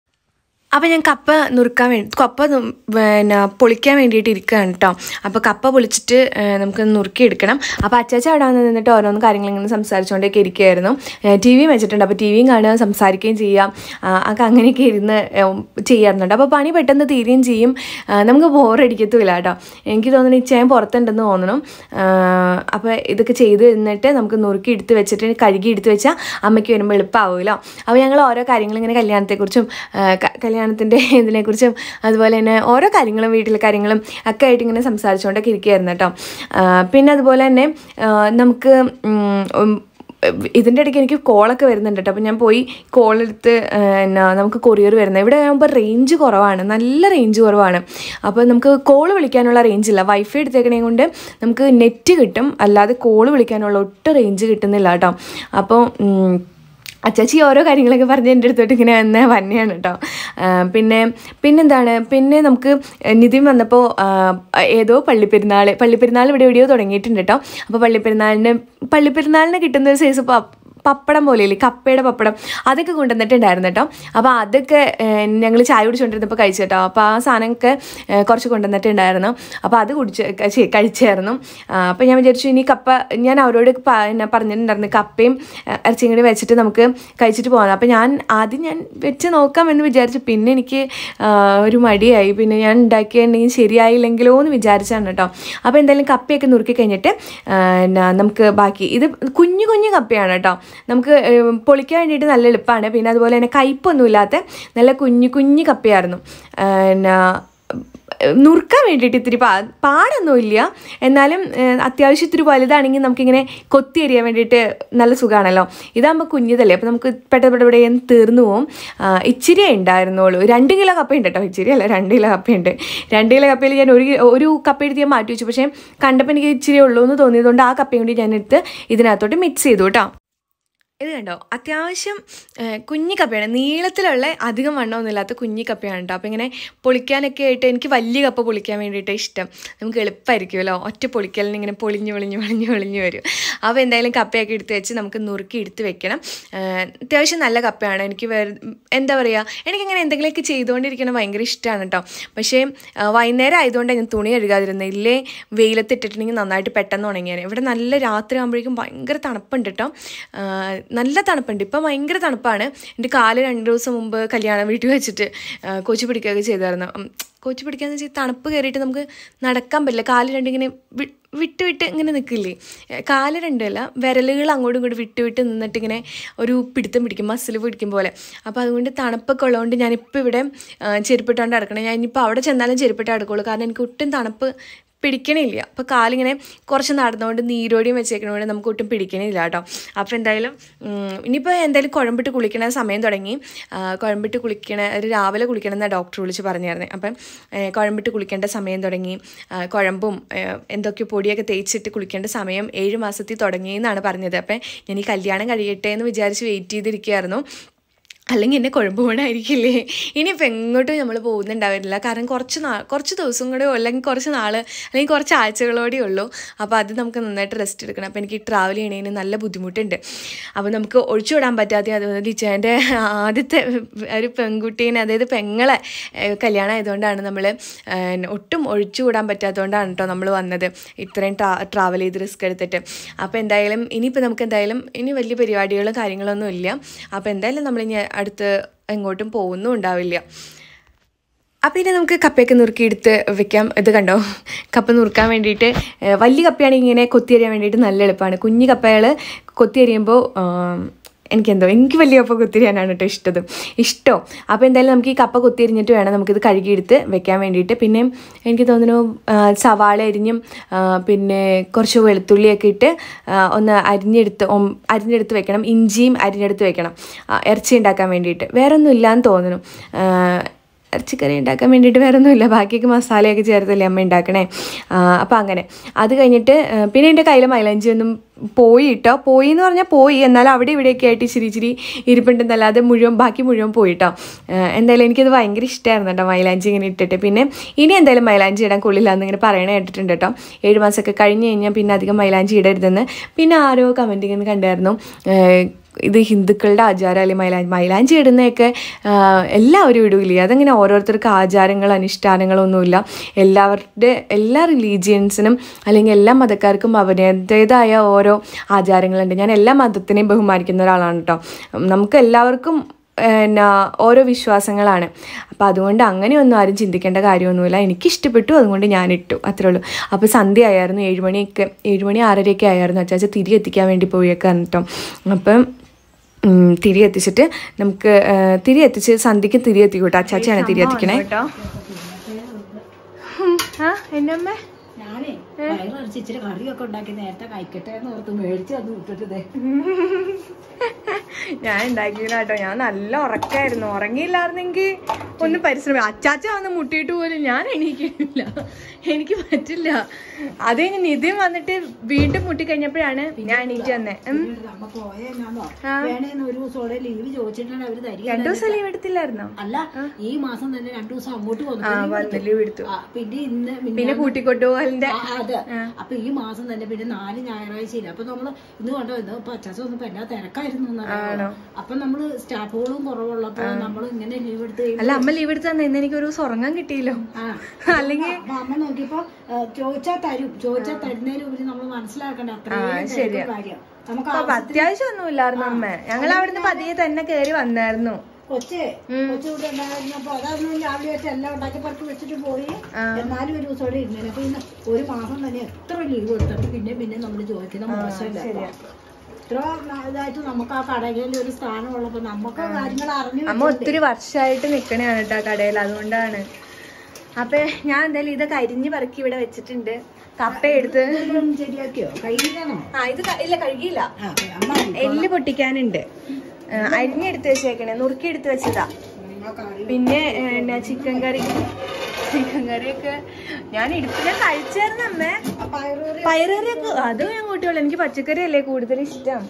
അപ്പോൾ ഞാൻ കപ്പ നുറുക്കാൻ വേണ്ടി കപ്പ നു- പിന്നെ പൊളിക്കാൻ വേണ്ടിയിട്ട് ഇരിക്കുകയാണ് കേട്ടോ അപ്പോൾ കപ്പ പൊളിച്ചിട്ട് ഏഹ്, നമുക്ക് നുറുക്കി എടുക്കണം അപ്പോൾ അച്ചാച്ച അവിടെ വന്ന് നിന്നിട്ട് ഓരോന്ന് കാര്യങ്ങൾ ഇങ്ങനെ സംസാരിച്ചുകൊണ്ടൊക്കെ ഇരിക്കുകയായിരുന്നു ടി വിയും വെച്ചിട്ടുണ്ട് അപ്പോൾ ടി വിയും കാണുക സംസാരിക്കുകയും ചെയ്യാം ആ, ഒക്കെ അങ്ങനെയൊക്കെ ഇരുന്ന് ഏഹ്, ചെയ്യാറുണ്ട് അപ്പോൾ പണി പെട്ടെന്ന് തീരുകയും ചെയ്യും ആ, നമുക്ക് ബോറടിക്കത്തുമില്ല കേട്ടോ എനിക്ക് തോന്നുന്നു ഇച്ചയും പുറത്തുണ്ടെന്ന് തോന്നണം അപ്പോൾ ഇതൊക്കെ ചെയ്ത് നിന്നിട്ട് നമുക്ക് നുറുക്കി എടുത്ത് വെച്ചിട്ട് കഴുകി എടുത്ത് വെച്ചാൽ അമ്മയ്ക്ക് വരുമ്പോൾ എളുപ്പമാവുമല്ലോ അപ്പോൾ ഞങ്ങൾ ഓരോ കാര്യങ്ങൾ ഇങ്ങനെ കല്യാണത്തെക്കുറിച്ചും ആ, ക- കല്യാണത്തിൻ്റെ ഇതിനെക്കുറിച്ചും അതുപോലെ തന്നെ ഓരോ കാര്യങ്ങളും വീട്ടിലെ കാര്യങ്ങളും ഒക്കെ ആയിട്ട് ഇങ്ങനെ സംസാരിച്ചുകൊണ്ടൊക്കെ ഇരിക്കുകയായിരുന്നു കേട്ടോ ആ, പിന്നെ അതുപോലെ തന്നെ ആ, നമുക്ക് ഉം, ഉം, ഇതിൻ്റെ ഇടയ്ക്ക് എനിക്ക് കോളൊക്കെ വരുന്നുണ്ട് കേട്ടോ അപ്പോൾ ഞാൻ പോയി കോളെടുത്ത് എന്നാ നമുക്ക് കൊറിയർ വരുന്നത് ഇവിടെ ആകുമ്പോൾ റേഞ്ച് കുറവാണ് നല്ല റേഞ്ച് കുറവാണ് അപ്പോൾ നമുക്ക് കോൾ വിളിക്കാനുള്ള റേഞ്ച് ഇല്ല വൈഫൈ എടുത്തേക്കണേ കൊണ്ട് നമുക്ക് നെറ്റ് കിട്ടും അല്ലാതെ കോൾ വിളിക്കാനുള്ള ഒട്ടും റേഞ്ച് കിട്ടുന്നില്ല കേട്ടോ അപ്പോൾ ഉം, അച്ചാച്ചി ഓരോ കാര്യങ്ങളൊക്കെ പറഞ്ഞ് എൻ്റെ അടുത്തോട്ട് ഇങ്ങനെ വന്ന വന്നെയാണ് കേട്ടോ ആ, പിന്നെ പിന്നെന്താണ് പിന്നെ നമുക്ക് നിതിൻ വന്നപ്പോൾ ആ, ഏതോ പള്ളിപ്പെരുന്നാൾ പള്ളിപ്പെരുന്നാൾ ഇവിടെ എവിടെയോ തുടങ്ങിയിട്ടുണ്ട് കേട്ടോ അപ്പോൾ പള്ളിപ്പെരുന്നാളിന് പള്ളിപ്പെരുന്നാളിന് കിട്ടുന്ന ഒരു സൈസ് പപ്പടം പോലെയില്ലേ കപ്പയുടെ പപ്പടം അതൊക്കെ കൊണ്ടുവന്നിട്ടുണ്ടായിരുന്നു കേട്ടോ അപ്പോൾ അതൊക്കെ ഞങ്ങൾ ചായ കുടിച്ചുകൊണ്ടിരുന്നപ്പോൾ കഴിച്ചു കേട്ടോ അപ്പോൾ ആ സാധനമൊക്കെ ഏഹ്, കുറച്ച് കൊണ്ടുവന്നിട്ടുണ്ടായിരുന്നു അപ്പോൾ അത് കുടിച്ച് ക- ഛെ, കഴിച്ചായിരുന്നു അപ്പോൾ ഞാൻ വിചാരിച്ചു ഇനി കപ്പ ഞാൻ അവരോട് പ- പിന്നെ പറഞ്ഞിട്ടുണ്ടായിരുന്നു കപ്പയും ഏഹ്, ഇറച്ചിയും കൂടി വെച്ചിട്ട് നമുക്ക് കഴിച്ചിട്ട് പോകാം അപ്പോൾ ഞാൻ ആദ്യം ഞാൻ വെച്ച് നോക്കാം എന്ന് വിചാരിച്ചു പിന്നെ എനിക്ക് ആ, ഒരു മടിയായി പിന്നെ ഞാൻ ഉണ്ടാക്കിയിട്ടുണ്ടെങ്കിൽ ശരിയായില്ലെങ്കിലോ എന്ന് വിചാരിച്ചാണ് കേട്ടോ അപ്പോൾ എന്തായാലും കപ്പയൊക്കെ നുറുക്കി കഴിഞ്ഞിട്ട് ആ, എന്നാ നമുക്ക് ബാക്കി ഇത് കുഞ്ഞു കുഞ്ഞു കപ്പയാണ് കേട്ടോ നമുക്ക് ഏം, പൊളിക്കാൻ വേണ്ടിയിട്ട് നല്ല എളുപ്പമാണ് പിന്നെ അതുപോലെ തന്നെ കയ്പൊന്നുമില്ലാത്ത നല്ല കുഞ്ഞു കുഞ്ഞു കപ്പയായിരുന്നു ആ, എന്നാ നുറുക്കാൻ വേണ്ടിയിട്ട് ഇത്തിരി പാ പാടൊന്നുമില്ല എന്നാലും ഏഹ്, അത്യാവശ്യം ഇത്തിരി വലുതാണെങ്കിൽ നമുക്കിങ്ങനെ കൊത്തി എറിയാൻ വേണ്ടിയിട്ട് നല്ല സുഖമാണല്ലോ ഇതാകുമ്പോൾ കുഞ്ഞിതല്ലേ അപ്പോൾ നമുക്ക് പെട്ടെന്ന് പെട്ടെന്ന് പെട്ടെന്ന് തീർന്നു പോകും ആ, ഇച്ചിരിയേ ഉണ്ടായിരുന്നുള്ളൂ രണ്ട് കിലോ കപ്പയുണ്ട് കേട്ടോ ഇച്ചിരി അല്ല രണ്ട് കിലോ കപ്പയുണ്ട് രണ്ട് കിലോ കപ്പയിൽ ഞാൻ ഒരു കി- ഒരു കപ്പ എടുത്ത് ഞാൻ മാറ്റി വെച്ചു പക്ഷേ കണ്ടപ്പോൾ എനിക്ക് ഇച്ചിരി ഉള്ളൂ എന്ന് തോന്നിയതുകൊണ്ട് ആ കപ്പയും കൂടി ഞാൻ എടുത്ത് ഇതിനകത്തോട്ട് മിക്സ് ചെയ്തു കേട്ടോ ഇത് കണ്ടോ അത്യാവശ്യം ഏഹ്, കുഞ്ഞി കപ്പയാണ് നീളത്തിലുള്ള അധികം വണ്ണമൊന്നുമില്ലാത്ത കുഞ്ഞി കപ്പയാണ് കേട്ടോ അപ്പോൾ ഇങ്ങനെ പൊളിക്കാനൊക്കെ ആയിട്ട് എനിക്ക് വലിയ കപ്പ പൊളിക്കാൻ വേണ്ടിയിട്ട് ഇഷ്ടം നമുക്ക് എളുപ്പമായിരിക്കുമല്ലോ ഒറ്റ പൊളിക്കലിന് ഇങ്ങനെ പൊളിഞ്ഞ് പൊളിഞ്ഞ് പൊളിഞ്ഞ് പൊളിഞ്ഞ് വരും അപ്പോൾ എന്തായാലും കപ്പയൊക്കെ എടുത്ത് വെച്ച് നമുക്ക് നുറുക്കി എടുത്ത് വെക്കണം ഏഹ്, അത്യാവശ്യം നല്ല കപ്പയാണ് എനിക്ക് വേറെ എന്താ പറയുക എനിക്കിങ്ങനെ എന്തെങ്കിലുമൊക്കെ ചെയ്തുകൊണ്ടിരിക്കണം ഭയങ്കര ഇഷ്ടമാണ് കേട്ടോ പക്ഷേ ആ, വൈകുന്നേരം ആയതുകൊണ്ട് ഞാൻ തുണി കഴുകാതിരുന്നത് ഇല്ലേ വെയിലത്ത് ഇട്ടിട്ടുണ്ടെങ്കിൽ നന്നായിട്ട് പെട്ടെന്ന് ഉണങ്ങിയാണ് ഇവിടെ നല്ല രാത്രി ആകുമ്പോഴേക്കും ഭയങ്കര തണുപ്പുണ്ട് കേട്ടോ ആ, നല്ല തണുപ്പുണ്ട് ഇപ്പം ഭയങ്കര തണുപ്പാണ് എൻ്റെ കാല് രണ്ട് ദിവസം മുമ്പ് കല്യാണം വീട്ടിൽ വെച്ചിട്ട് ആ, കൊച്ചു പിടിക്കുകയൊക്കെ ചെയ്തായിരുന്നു ഉം, കൊച്ചു പിടിക്കാന്ന് വെച്ചാൽ തണുപ്പ് കയറിയിട്ട് നമുക്ക് നടക്കാൻ പറ്റില്ല കാല് രണ്ടിങ്ങനെ വി- വിട്ട് വിട്ട് ഇങ്ങനെ നിൽക്കില്ലേ ഏ, കാല് രണ്ടല്ല വിരലുകൾ അങ്ങോട്ടും ഇങ്ങോട്ടും വിട്ട് വിട്ട് നിന്നിട്ട് ഇങ്ങനെ ഒരു പിടുത്തം പിടിക്കും മസിൽ പിടിക്കും പോലെ അപ്പോൾ അതുകൊണ്ട് തണുപ്പൊക്കെ ഉള്ളതുകൊണ്ട് ഞാനിപ്പോൾ ഇവിടെ ആ, ചെരുപ്പിട്ടുകൊണ്ട് നടക്കണം ഞാൻ ഇനിയിപ്പോൾ അവിടെ ചെന്നാലും ചെരുപ്പിട്ട് നടക്കുള്ളൂ കാരണം എനിക്ക് ഒട്ടും തണുപ്പ് പിടിക്കണില്ല അപ്പോൾ കാലിങ്ങനെ കുറച്ച് നടന്നുകൊണ്ട് നീരോടിയും വെച്ചേക്കണതുകൊണ്ട് നമുക്ക് ഒട്ടും പിടിക്കണില്ല കേട്ടോ അപ്പോൾ എന്തായാലും ഉം, ഇനിയിപ്പോൾ എന്തായാലും കുഴമ്പിട്ട് കുളിക്കണ സമയം തുടങ്ങി ആ, കുഴമ്പിട്ട് കുളിക്കണ ഒരു രാവിലെ കുളിക്കണം എന്നാണ് ഡോക്ടർ വിളിച്ച് പറഞ്ഞായിരുന്നത് അപ്പം ഏ, കുഴമ്പിട്ട് കുളിക്കേണ്ട സമയം തുടങ്ങി ആ, കുഴമ്പും ഏ, എന്തൊക്കെ പൊടിയൊക്കെ തേച്ചിട്ട് കുളിക്കേണ്ട സമയം ഏഴ് മാസത്തിൽ തുടങ്ങി എന്നാണ് പറഞ്ഞത് അപ്പം ഞാൻ ഈ കല്യാണം കഴിയട്ടെ എന്ന് വിചാരിച്ച് വെയിറ്റ് ചെയ്തിരിക്കുകയായിരുന്നു അല്ലെങ്കിൽ എന്നെ കുഴമ്പ് പോകണമായിരിക്കില്ലേ ഇനിയിപ്പോൾ എങ്ങോട്ടും നമ്മൾ പോകുന്നുണ്ടാവില്ല കാരണം കുറച്ച് നാൾ കുറച്ച് ദിവസം കൂടെ അല്ലെങ്കിൽ കുറച്ച് നാൾ അല്ലെങ്കിൽ കുറച്ച് ആഴ്ചകളോടെ ഉള്ളൂ അപ്പോൾ അത് നമുക്ക് നന്നായിട്ട് റെസ്റ്റ് എടുക്കണം അപ്പോൾ എനിക്ക് ട്രാവൽ ചെയ്യണതിന് നല്ല ബുദ്ധിമുട്ടുണ്ട് അപ്പോൾ നമുക്ക് ഒഴിച്ചുവിടാൻ പറ്റാതെ അതുപോലെ ലിച്ചേൻ്റെ ആദ്യത്തെ ഒരു പെൺകുട്ടീനെ അതായത് പെങ്ങളെ ഏഹ്, കല്യാണം ആയതുകൊണ്ടാണ് നമ്മൾ ഒട്ടും ഒഴിച്ചുകൂടാൻ പറ്റാത്തതുകൊണ്ടാണ് കേട്ടോ നമ്മൾ വന്നത് ഇത്രയും ട്രാ ട്രാവൽ ചെയ്ത് റിസ്ക് എടുത്തിട്ട് അപ്പോൾ എന്തായാലും ഇനിയിപ്പോൾ നമുക്ക് എന്തായാലും ഇനി വലിയ പരിപാടികളും കാര്യങ്ങളൊന്നും ഇല്ല അപ്പോൾ എന്തായാലും നമ്മൾ ഇനി അടുത്ത് എങ്ങോട്ടും പോകുന്നും ഉണ്ടാവില്ല അപ്പോൾ ഇനി നമുക്ക് കപ്പയൊക്കെ നുറുക്കി എടുത്ത് വെക്കാം ഇത് കണ്ടോ കപ്പ നുറുക്കാൻ വേണ്ടിയിട്ട് ഏഹ്, വലിയ കപ്പയാണെങ്കിൽ ഇങ്ങനെ കൊത്തിയരിയാൻ വേണ്ടിയിട്ട് നല്ല എളുപ്പമാണ് കുഞ്ഞു കപ്പകൾ കൊത്തിയരിയുമ്പോൾ എനിക്കെന്തോ എനിക്ക് വലിയ കപ്പ കൊത്തിരിയാനാണ് കേട്ടോ ഇഷ്ടം ഇഷ്ടം അപ്പോൾ എന്തായാലും നമുക്ക് ഈ കപ്പ കൊത്തിയരിഞ്ഞിട്ട് വേണം നമുക്കിത് കഴുകിയെടുത്ത് വെക്കാൻ വേണ്ടിയിട്ട് പിന്നെ എനിക്ക് തോന്നുന്നു ആ, സവാള അരിഞ്ഞും ആ, പിന്നെ കുറച്ച് വെളുത്തുള്ളിയൊക്കെ ഇട്ട് ആ, ഒന്ന് അരിഞ്ഞെടുത്ത് ഒം- അരിഞ്ഞെടുത്ത് വെക്കണം ഇഞ്ചിയും അരിഞ്ഞെടുത്ത് വെക്കണം ആ, ഇറച്ചി ഉണ്ടാക്കാൻ വേണ്ടിയിട്ട് വേറെ ഒന്നും ഇല്ലയെന്ന് തോന്നുന്നു ആ, ഇറച്ചിക്കറി ഉണ്ടാക്കാൻ വേണ്ടിയിട്ട് വേറെ ഒന്നുമില്ല ബാക്കിയൊക്കെ മസാലയൊക്കെ ചേർത്തല്ലേ അമ്മ ഉണ്ടാക്കണേ അപ്പോൾ അങ്ങനെ അത് കഴിഞ്ഞിട്ട് ആ, പിന്നെ എൻ്റെ കയ്യിൽ മൈലാഞ്ചി ഒന്നും പോയി കേട്ടോ പോയി എന്ന് പറഞ്ഞാൽ പോയി എന്നാൽ അവിടെ ഇവിടെയൊക്കെ ആയിട്ട് ഇച്ചിരി ഇച്ചിരി ഇരിപ്പുണ്ടെന്നല്ലാതെ മുഴുവൻ ബാക്കി മുഴുവൻ പോയിട്ടോ എന്തായാലും എനിക്കത് ഭയങ്കര ഇഷ്ടമായിരുന്നു കേട്ടോ മൈലാഞ്ചി ഇങ്ങനെ ഇട്ടിട്ട് പിന്നെ ഇനി എന്തായാലും മൈലാഞ്ചി ഇടാൻ കൊള്ളില്ല എന്നിങ്ങനെ പറയണ കേട്ടിട്ടുണ്ട് കേട്ടോ ഏഴ് മാസമൊക്കെ കഴിഞ്ഞ് കഴിഞ്ഞാൽ പിന്നെ അധികം മൈലാഞ്ചി ഇടരുതെന്ന് പിന്നെ ആരോ കമൻറ്റ് ഇങ്ങനെ കണ്ടായിരുന്നു ഏഹ് ഇത് ഹിന്ദുക്കളുടെ ആചാരം അല്ലെങ്കിൽ മൈലാഞ്ചി മൈലാഞ്ചി ഇടുന്നതൊക്കെ ആഹ്, എല്ലാവരും ഇടൂലേ അതങ്ങനെ ഓരോരുത്തർക്ക് ആചാരങ്ങൾ അനുഷ്ഠാനങ്ങളൊന്നുമില്ല എല്ലാവരുടെ എല്ലാ റിലീജിയൻസിനും അല്ലെങ്കിൽ എല്ലാ മതക്കാർക്കും അവരുടേതായ ഓരോ ആചാരങ്ങളുണ്ട് ഞാൻ എല്ലാ മതത്തിനെയും ബഹുമാനിക്കുന്ന ഒരാളാണ് കേട്ടോ നമുക്ക് എല്ലാവർക്കും എന്നാ ഓരോ വിശ്വാസങ്ങളാണ് അപ്പോൾ അതുകൊണ്ട് അങ്ങനെയൊന്നും ആരും ചിന്തിക്കേണ്ട കാര്യമൊന്നുമില്ല എനിക്കിഷ്ടപ്പെട്ടു അതുകൊണ്ട് ഞാൻ ഇട്ടു അത്രേ ഉള്ളൂ അപ്പോൾ സന്ധ്യ ആയിരുന്നു ഏഴുമണിയൊക്കെ ഏഴുമണി ആറരയൊക്കെ ആയിരുന്നു അച്ചാച്ച തിരി എത്തിക്കാൻ വേണ്ടി പോയേക്കാണ് കേട്ടോ അപ്പം ഉം, തിരി എത്തിച്ചിട്ട് നമുക്ക് ആ, തിരി എത്തിച്ച് സന്ധ്യക്ക് തിരി എത്തിക്കൂട്ടോ അച്ചാച്ചയാണ് തിരി എത്തിക്കണേ കേട്ടോ എന്നമ്മ ഞാനേ വയറിറച്ചി ഇച്ചിരി കറിയൊക്കെ ഉണ്ടാക്കി നേരത്തെ കഴിക്കട്ടെ എന്ന് ഓർത്ത് മേടിച്ച് അത് വിട്ടിട്ടതേ ഞാൻ ഉണ്ടാക്കിയില്ല കേട്ടോ ഞാൻ നല്ല ഉറക്കായിരുന്നു ഉറങ്ങിയില്ലായിരുന്നെങ്കിൽ ഒന്ന് പരിശ്രമം അച്ചാച്ച വന്ന് മുട്ടിയിട്ട് പോലും ഞാൻ എണീക്കില്ല എനിക്ക് പറ്റില്ല അത് കഴിഞ്ഞ് നിധിൻ വന്നിട്ട് വീണ്ടും മുട്ടിക്കഴിഞ്ഞപ്പോഴാണ് ഞാൻ എണീറ്റ് തന്നെ നമ്മ പോയെന്നാന്നോ വേണേന്ന് ഒരു ദിവസം ഇവിടെ ലീവ് ചോദിച്ചിട്ടുണ്ടെങ്കിൽ അവര് തരിക രണ്ടു ദിവസം ലീവ് എടുത്തില്ലായിരുന്നോ അല്ല ഈ മാസം തന്നെ രണ്ടു ദിവസം അങ്ങോട്ട് ആ വന്നു വന്ന് ലീവ് എടുത്തു ആ, പിന്നെ ഇന്ന് മിനിഞ്ഞാന്ന് പിന്നെ കൂട്ടിക്കൊണ്ടുപോകലിന്റെ ആ, അതെ അപ്പൊ ഈ മാസം തന്നെ പിന്നെ നാല് ഞായറാഴ്ചയില്ല അപ്പൊ നമ്മള് ഇന്ന് കണ്ടോ ഇന്ന് പച്ചാച്ച ഒന്നും എല്ലാ തിരക്കായിരുന്നു എന്നറിയാമോ? അപ്പൊ നമ്മള് സ്റ്റാഫുകളും കുറവുള്ളപ്പോ നമ്മൾ ഇങ്ങനെ ലീവ് എടുത്ത് കഴിയുമ്പോ- അല്ല അമ്മ ലീവ് എടുത്ത് തന്നെ ഇന്ന് എനിക്ക് ഒരു ദിവസം ഉറങ്ങാൻ കിട്ടിയില്ലോ ആ അല്ലെങ്കിൽ അപ്പൊ അമ്മ നോക്കിയപ്പോ ഏ, ചോദിച്ചാ തരും ചോദിച്ചാ തരുന്നതിന് ഉപരി നമ്മൾ മനസ്സിലാക്കണ്ട അത്രയും തിരക്കുള്ള കാര്യം നമുക്ക് അപ്പൊ അത്യാവശ്യം ഒന്നും ഇല്ലായിരുന്നു അമ്മ ഞങ്ങൾ അവിടുന്ന് പതിയെ തന്നെ കയറി വന്നായിരുന്നു കൊച്ച് കൊച്ചുകൂടെ ഉണ്ടായിരുന്നപ്പോ അതൊന്നും രാവിലെ വെച്ച് എല്ലാം ഉണ്ടാക്കി പറക്കി വെച്ചിട്ട് പോയി എന്നാലും ഒരു ദിവസം ഇവിടെ ഇരുന്നേനെ അപ്പൊ ഇന്ന് ഒരു മാസം തന്നെ എത്ര ലീവ് എടുത്തിട്ട് പിന്നെ പിന്നെ നമ്മൾ ചോദിക്കുന്ന മോശമില്ല ഇത്ര ഇതായിട്ട് നമുക്ക് ആ കടകളിൽ ഒരു സ്ഥാനം ഉള്ളപ്പോ നമുക്ക് കാര്യങ്ങൾ അറിഞ്ഞു അമ്മ ഒത്തിരി വർഷമായിട്ട് നിക്കണയാണ് കേട്ടോ കടയിൽ അതുകൊണ്ടാണ് അപ്പൊ ഞാൻ എന്തായാലും ഇതൊക്കെ അരിഞ്ഞ് പറക്കി ഇവിടെ വെച്ചിട്ടുണ്ട് കപ്പ എടുത്ത് വെച്ചിട്ടും ശരിയാക്കിയോ കയ്യിലാണോ ആ ഇത് ക- ഇല്ല കഴുകിയില്ല ആ അമ്മ എല്ല് പൊട്ടിക്കാനുണ്ട് ആ, അരിഞ്ഞെടുത്ത് വെച്ചേക്കണേ നുറുക്കി എടുത്ത് വെച്ചതാ ആ കറി പിന്നെ എന്നാ ചിക്കൻ കറി ചിക്കൻ കറിയൊക്കെ ഞാൻ ഇടുപ്പിനെ കഴിച്ചായിരുന്നു അമ്മേ പയറ് പയറുകറിയൊക്കെ അതും ഞാൻ കൂട്ടിയുള്ളൂ എനിക്ക് പച്ചക്കറി അല്ലേ കൂടുതൽ ഇഷ്ടം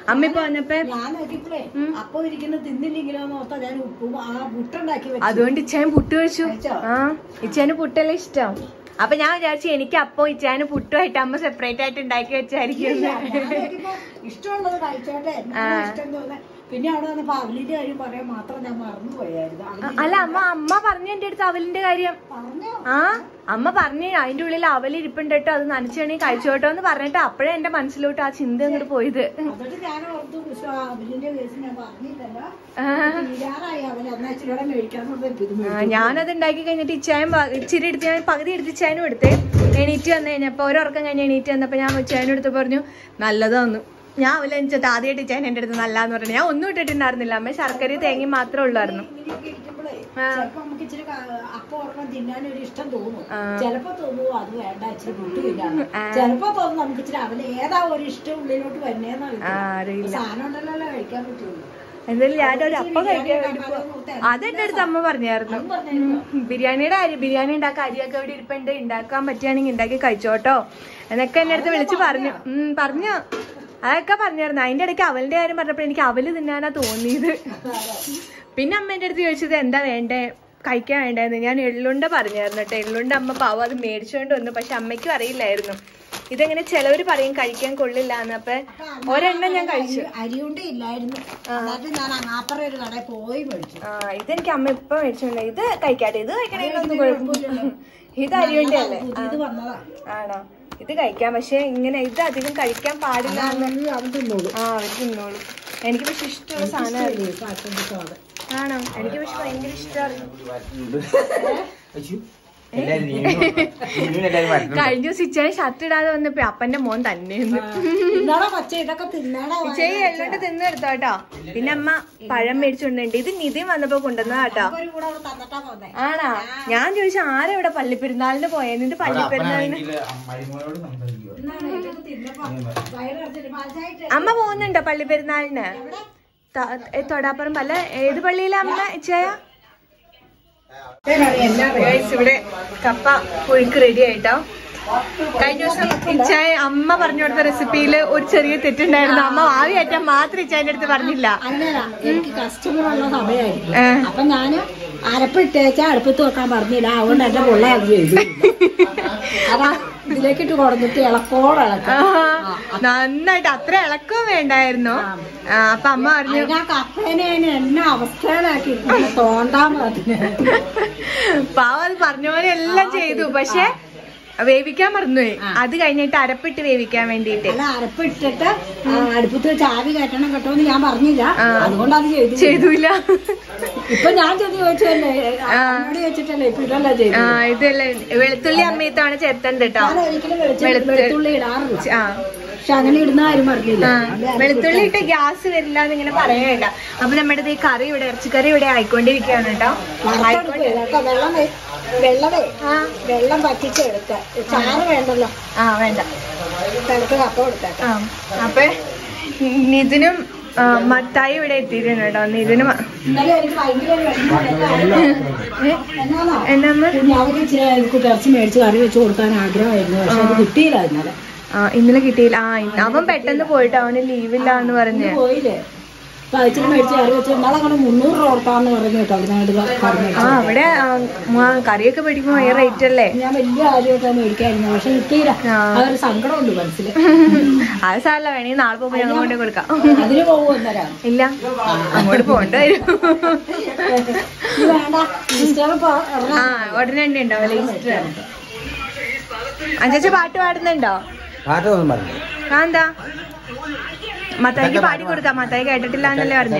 അമ്മ ഇപ്പൊ വന്നപ്പോ ഞാൻ നോക്കിയപ്പോഴേ അപ്പൊ ഇരിക്കുന്ന തിന്നില്ലെങ്കിലോ എന്ന് ഓർത്താ ഞാൻ ഉപ്പും ആ പുട്ടുണ്ടാക്കി വെച്ചു അതുകൊണ്ട് ഇച്ചാൻ പുട്ട് കഴിച്ചു കഴിച്ചോ? ആ ഇച്ചാന് പുട്ടല്ലേ ഇഷ്ടം അപ്പൊ ഞാൻ വിചാരിച്ചു എനിക്ക് അപ്പൊ ഇച്ചാന് പുട്ടുമായിട്ട് അമ്മ സെപ്പറേറ്റ് ആയിട്ട് ഉണ്ടാക്കി വെച്ചായിരിക്കും എന്ന്. ഞാൻ നോക്കിയപ്പോ ഇഷ്ടമുള്ളത് കഴിച്ചോട്ടെ എന്നാണ് ഇഷ്ടം തോന്നുന്നത് പിന്നെ അവിടെ വന്നപ്പോ അവലിന്റെ കാര്യം പറയാൻ മാത്രം ഞാൻ മറന്നുപോയായിരുന്നു അവല് അല്ല അമ്മ അമ്മ പറഞ്ഞു എന്റെ അടുത്ത് അവലിന്റെ കാര്യം പറഞ്ഞോ ആ അമ്മ പറഞ്ഞു അതിന്റെ ഉള്ളിൽ അവൽ ഇരിപ്പുണ്ട് കേട്ടോ അത് നനച്ചാണെങ്കിൽ കഴിച്ചോട്ടോ എന്ന് പറഞ്ഞിട്ട് അപ്പഴേ എന്റെ മനസ്സിലോട്ട് ആ ചിന്ത അങ്ങോട്ട് പോയത് എന്നിട്ട് ഞാൻ ഓർത്തു പക്ഷെ ആ അവലിന്റെ കേസ് ഞാൻ പറഞ്ഞില്ലല്ലോ തീരാറായി അവൻ എന്നാ ഇച്ചിരി കൂടെ മേടിക്കാന്ന് പറഞ്ഞപ്പോ ഇത് ആ, ഞാനത് ഉണ്ടാക്കി കഴിഞ്ഞിട്ട് ഇച്ചായം ഇച്ചിരി എടുത്ത് ഞാൻ പകുതി എടുത്ത് ഇച്ചായനും എടുത്ത് എണീറ്റ് വന്നു കഴിഞ്ഞപ്പോ ഒരുറക്കം കഴിഞ്ഞ് എണീറ്റ് വന്നപ്പോ ഞാൻ ഇച്ചായനും എടുത്ത് പറഞ്ഞു നല്ലതാന്നു ഞാൻ അവല എനിച്ചത് ആദ്യമായിട്ട് ഇച്ചായൻ എന്റെ അടുത്ത് നല്ലതെന്ന് പറഞ്ഞു ഞാൻ ഒന്നും ഇട്ടിട്ടുണ്ടായിരുന്നില്ല അമ്മ ശർക്കരയും തേങ്ങയും മാത്രമേ ഉള്ളായിരുന്നു ഇങ്ങനെയൊക്കെ ഇരിക്കുമ്പോഴേ ചിലപ്പോ നമുക്ക് ഇച്ചിരി ക- അപ്പം ഓർമ്മ തിന്നാൻ ഒരു ഇഷ്ടം തോന്നും ചിലപ്പോ തോന്നുന്നു അത് വേണ്ട ഇച്ചിരി പുട്ട് തിന്നാണ് ചിലപ്പോ തോന്നും നമുക്ക് ഇച്ചിരി അവന് ഏതാ ഒരു ഇഷ്ടം ഉള്ളിലോട്ട് വരുന്നേന്ന് ആ, അറിയില്ല സാധനം ഉണ്ടല്ലോ കഴിക്കാൻ പറ്റുള്ളൂ എന്തായാലും ഞാനൊരു അപ്പം കഴിക്കാൻ വേണ്ടി പോ അതെന്റെ അടുത്ത് അമ്മ പറഞ്ഞായിരുന്നു ഉം. ബിരിയാണിയുടെ അരി ബിരിയാണി ഉണ്ടാക്കാൻ അരിയൊക്കെ ഇവിടെ ഇരിപ്പുണ്ട് ഉണ്ടാക്കാൻ പറ്റുകയാണെങ്കിൽ ഉണ്ടാക്കി കഴിച്ചോട്ടോ എന്നൊക്കെ എന്റെ അടുത്ത് വിളിച്ച് പറഞ്ഞു ഉം, പറഞ്ഞു അതൊക്കെ പറഞ്ഞായിരുന്നു അതിന്റെ ഇടയ്ക്ക് അവലിന്റെ കാര്യം പറഞ്ഞപ്പോൾ എനിക്ക് അവല് തിന്നാനാ തോന്നിയത് പിന്നെ അമ്മ എന്റെ അടുത്ത് ചോദിച്ചത് എന്താ വേണ്ടേ കഴിക്കാൻ വേണ്ടതെന്ന് ഞാൻ എള്ളുണ്ട പറഞ്ഞായിരുന്നു കേട്ടോ എള്ളുണ്ട അമ്മ പാവം അത് മേടിച്ചോണ്ട് വന്നു പക്ഷെ അമ്മയ്ക്കും അറിയില്ലായിരുന്നു ഇതെങ്ങനെ ചിലവര് പറയും കഴിക്കാൻ കൊള്ളില്ല എന്ന് അപ്പൊ ഒരെണ്ണം ഞാൻ കഴിച്ചു അരിയുണ്ട ഇല്ലായിരുന്നു എന്നിട്ട് ഞാൻ അങ്ങാപ്പറ ഒരു കടയിൽ പോയി മേടിച്ചു ആ ഇതെനിക്ക് അമ്മ ഇപ്പൊ മേടിച്ചോണ്ട് ഇത് കഴിക്കാട്ടെ ഇത് കഴിക്കണേലൊന്നും കുഴപ്പമില്ല ഇത് അരിയുണ്ടേ അല്ലേ ഇത് വന്നതാ ആണോ ഇത് കഴിക്കാം പക്ഷെ ഇങ്ങനെ ഇത് അധികം കഴിക്കാൻ പാടില്ല എന്ന് അവൻ തിന്നോളൂ ആ അവർ തിന്നോളൂ എനിക്ക് പക്ഷെ ഇഷ്ടമുള്ള സാധനമായിരുന്നു കാറ്റുണ്ട് സ്വാദ് ആണോ എനിക്ക് പക്ഷെ ഭയങ്കര ഇഷ്ടമായിരുന്നു എല്ലാരും നീനും നീനും എല്ലാരും വരണം കഴിഞ്ഞ ദിവസം ഇച്ചാൻ ഷർട്ട് ഇടാതെ വന്നപ്പോ അപ്പന്റെ മോൻ തന്നെയെന്ന് തിന്നാടാ പച്ച ഇതൊക്കെ തിന്നാടാ ഇച്ചേ എല്ലോട്ട് തിന്നെടുത്തോ കേട്ടോ പിന്നെ അമ്മ പഴം മേടിച്ചോണ്ടുണ്ട് ഇത് നിധി വന്നപ്പോ കൊണ്ടുവന്നതാ കേട്ടോ ഒരു കൂടെ അവിടെ തന്നിട്ടാ പോന്നെ ആണാ ഞാൻ ചോദിച്ചു ആരാ ഇവിടെ പള്ളിപ്പെരുന്നാളിന് പോയത് ഇത് പള്ളിപ്പെരുന്നാളിന് മരുമോനോട് സംസാരിക്കുക എന്നാണ് ഇതൊക്കെ തിന്നപ്പോ വയറ് നിറച്ചിട്ട് പാൽച്ചായിട്ട് അമ്മ പോകുന്നുണ്ടോ പള്ളിപ്പെരുന്നാളിന് ത- ഏ, തൊടാപ്പുറം പല്ല ഏത് പള്ളിയിലാ അമ്മ ഇച്ചയ Guys, ഇവിടെ കപ്പ പുഴുക്ക് റെഡി ആയിട്ടോ കഴിഞ്ഞ ദിവസം ഇച്ചായ അമ്മ പറഞ്ഞു കൊടുത്ത റെസിപ്പിയില് ഒരു ചെറിയ തെറ്റുണ്ടായിരുന്നു അമ്മ ആവി കയറ്റാൻ മാത്രം ഇച്ചായന്റെ അടുത്ത് പറഞ്ഞില്ല അല്ലടാ എനിക്ക് കസ്റ്റമർ ഉള്ള സമയമായിരിക്കും ഏ. അപ്പൊ ഞാന് അരപ്പിട്ടേച്ചാ അടുപ്പത്ത് വെക്കാൻ പറഞ്ഞില്ല അതുകൊണ്ട് എന്റെ പൊള്ള അത് ചെയ്തു അതാ ഇതിലേക്ക് ഇട്ട് കൊടുത്തിട്ട് ഇളക്കോടെ ഇളക്കാം ആഹാ, നന്നായിട്ട് അത്ര ഇളക്കം വേണ്ടായിരുന്നു ആ, അപ്പൊ അമ്മ പറഞ്ഞു അതിനാ കപ്പേനെ അതിന് എന്നെ അവസ്ഥയിലാക്കി തോണ്ടാൻ പറഞ്ഞു പാവം അത് പറഞ്ഞ പോലെ എല്ലാം ചെയ്തു പക്ഷെ വേവിക്കാൻ മറന്നുപോയി അത് കഴിഞ്ഞിട്ട് അരപ്പിട്ട് വേവിക്കാൻ വേണ്ടിയിട്ട് അല്ല അരപ്പിട്ടിട്ട് ആ, അടുപ്പത്ത് വെച്ച് ആവി കയറ്റണം കേട്ടോ എന്ന് ഞാൻ പറഞ്ഞില്ല അതുകൊണ്ട് അത് ചെയ്തു ചെയ്തൂല ഇപ്പൊ ഞാൻ ചെന്ന് ചോദിച്ചല്ലേ അമ്മയോട് ചോദിച്ചിട്ടല്ലേ ഇപ്പൊ ഇതല്ല ചെയ്തു ആ ഇതല്ലേ വെളുത്തുള്ളി അമ്മ ഇത്തവണ ചേർത്തണ്ട് കേട്ടോ ഞാൻ ഒരിക്കലും വെളിച്ചെണ്ണ- വെളുത്തുള്ളി ഇടാറില്ല ആ പക്ഷെ അങ്ങനെ ഇടുന്ന ആരും പറഞ്ഞില്ല ആ, വെളുത്തുള്ളി ഇട്ട് ഗ്യാസ് വരില്ല എന്ന് ഇങ്ങനെ പറയണ്ട അപ്പൊ നമ്മുടെ ഈ കറി ഇവിടെ ഇറച്ചിക്കറി ഇവിടെ ആയിക്കൊണ്ടിരിക്കുകയാണ് കേട്ടോ വറുത്തെടുക്കുക. ഇതൊക്കെ വെള്ളം വെ- വെള്ളമേ ആ വെള്ളം പറ്റിച്ചെടുക്ക ചാറ് വേണ്ടല്ലോ ആ വേണ്ട തിളക്ക് കപ്പ കൊടുത്തേക്കാം ആ അപ്പൊ നിതിനും ആ, മത്തായി ഇവിടെ എത്തിയിട്ടുണ്ട് കേട്ടോ നിതിനും ഇന്നലെ എനിക്ക് ഭയങ്കര ഒരു വിഷമം. എന്നാന്നോ എന്നാ കുഞ്ഞാവയ്ക്ക് ഇച്ചിരി എനിക്ക് ഇറച്ചി മേടിച്ച് കറി വെച്ച് കൊടുക്കാൻ ആഗ്രഹമായിരുന്നു പക്ഷെ അത് കിട്ടിയില്ല ഇന്നലെ ആ ഇന്നലെ കിട്ടിയില്ല ആ ഇന്ന് അവൻ പെട്ടെന്ന് പോയിട്ട് അവന് ലീവില്ല എന്ന് പറഞ്ഞ് പോയില്ലേ അപ്പൊ അത് ഇച്ചിരി മേടിച്ച് കറി വെച്ച് ഇന്നാളെ കൊണ്ട് മുന്നൂറ് രൂപ കൊടുത്താന്ന് പറഞ്ഞു കേട്ടോ അതിനായിട്ട് കറി മേടിച്ചു ആ അവിടെ ആ, ആ, കറിയൊക്കെ പിടിക്കുമ്പോ ഭയങ്കര റേറ്റ് അല്ലേ ഞാൻ വലിയ കാര്യമൊക്കെ മേടിക്കായിരുന്നു പക്ഷെ കിട്ടിയില്ല അതൊരു സങ്കടമുണ്ട് മനസ്സിൽ അത് സാരല്ല വേണമെങ്കിൽ നാളെ പോകുമ്പോ ഞങ്ങൾ കൊണ്ട് കൊടുക്കാം അതിന് പോകുമോ അന്നേരം ഇല്ല അങ്ങോട്ട് പോകേണ്ട വരും ഇത് വേണ്ട ഈസ്റ്റർ ആ ഉടനെ തന്നെ ഉണ്ടാവല്ലേ ഈസ്റ്റർ അഞ്ചാച്ച പാട്ട് പാടുന്നുണ്ടോ പാട്ടൊന്നും പറഞ്ഞു ആ എന്താ മത്തായിക്ക് പാടി കൊടുക്കാം മത്തായി കേട്ടിട്ടില്ല എന്നല്ലേ പറഞ്ഞേ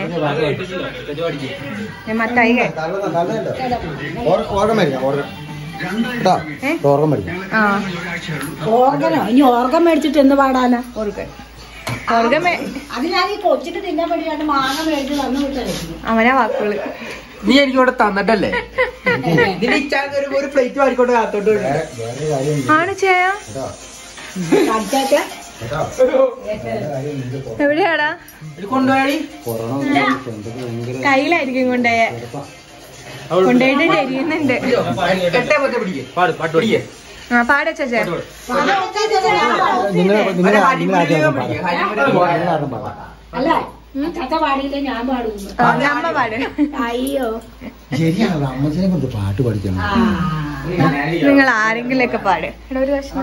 ഞാൻ മത്തായി കേ- ഓർഗം മേടിക്കാം ഓർഗം കേട്ടോ ഏ? ഓർഗം മേടിക്കാം ആ ഓർഗനോ ഇനി ഓർഗൻ മേടിച്ചിട്ട് എന്ന് പാടാനാ ഓർഗൻ ഓർഗൻ മേ- അത് ഞാൻ ഈ കൊച്ചിട്ട് തിന്നാൻ വേണ്ടിയാണ് മാങ്ങ മേടിച്ച് തന്നു വിട്ടത് അവനാ വാക്കുകള് നീ എനിക്ക് ഇവിടെ തന്നിട്ടല്ലേ നിന്റെ ഇച്ചാക്ക് ഒരു ഒരു പ്ലേറ്റ് വാരിക്കൊണ്ട് കാത്തോട്ട് വിടണം. വേറെ വേറൊരു കാര്യം ആണ് ചേയാ കേട്ടോ കടിച്ചേക്ക് കേട്ടോ വേറെ കാര്യം ഉണ്ട് എവിടെയാടാ ഇത് കൊണ്ടുപോയി കൊറോണ വന്നു എന്തൊക്കെ ഭയങ്കര കയ്യിലായിരിക്കും കൊണ്ടുപോയ കൊണ്ടുപോയിട്ട് എരിയുന്നുണ്ട് കെട്ടേ പറ്റേ പിടിക്കേ പാട് പാട്ട് പിടിക്കേ ആ പാടച്ചാ ചേ നിങ്ങൾ നിങ്ങൾ നിങ്ങൾ ആദ്യം പാടാം നിങ്ങൾ ആദ്യം പാടാം അല്ല ചത്ത പാടിയില്ല ഞാൻ പാടുന്നു അമ്മ പാട് അയ്യോ ശരിയാണ് അമ്മച്ചനെ കൊണ്ട് പാട്ട് പഠിക്കണം ആ നിങ്ങൾ ആരെങ്കിലൊക്കെ പാട് എടാ ഒരു വർഷം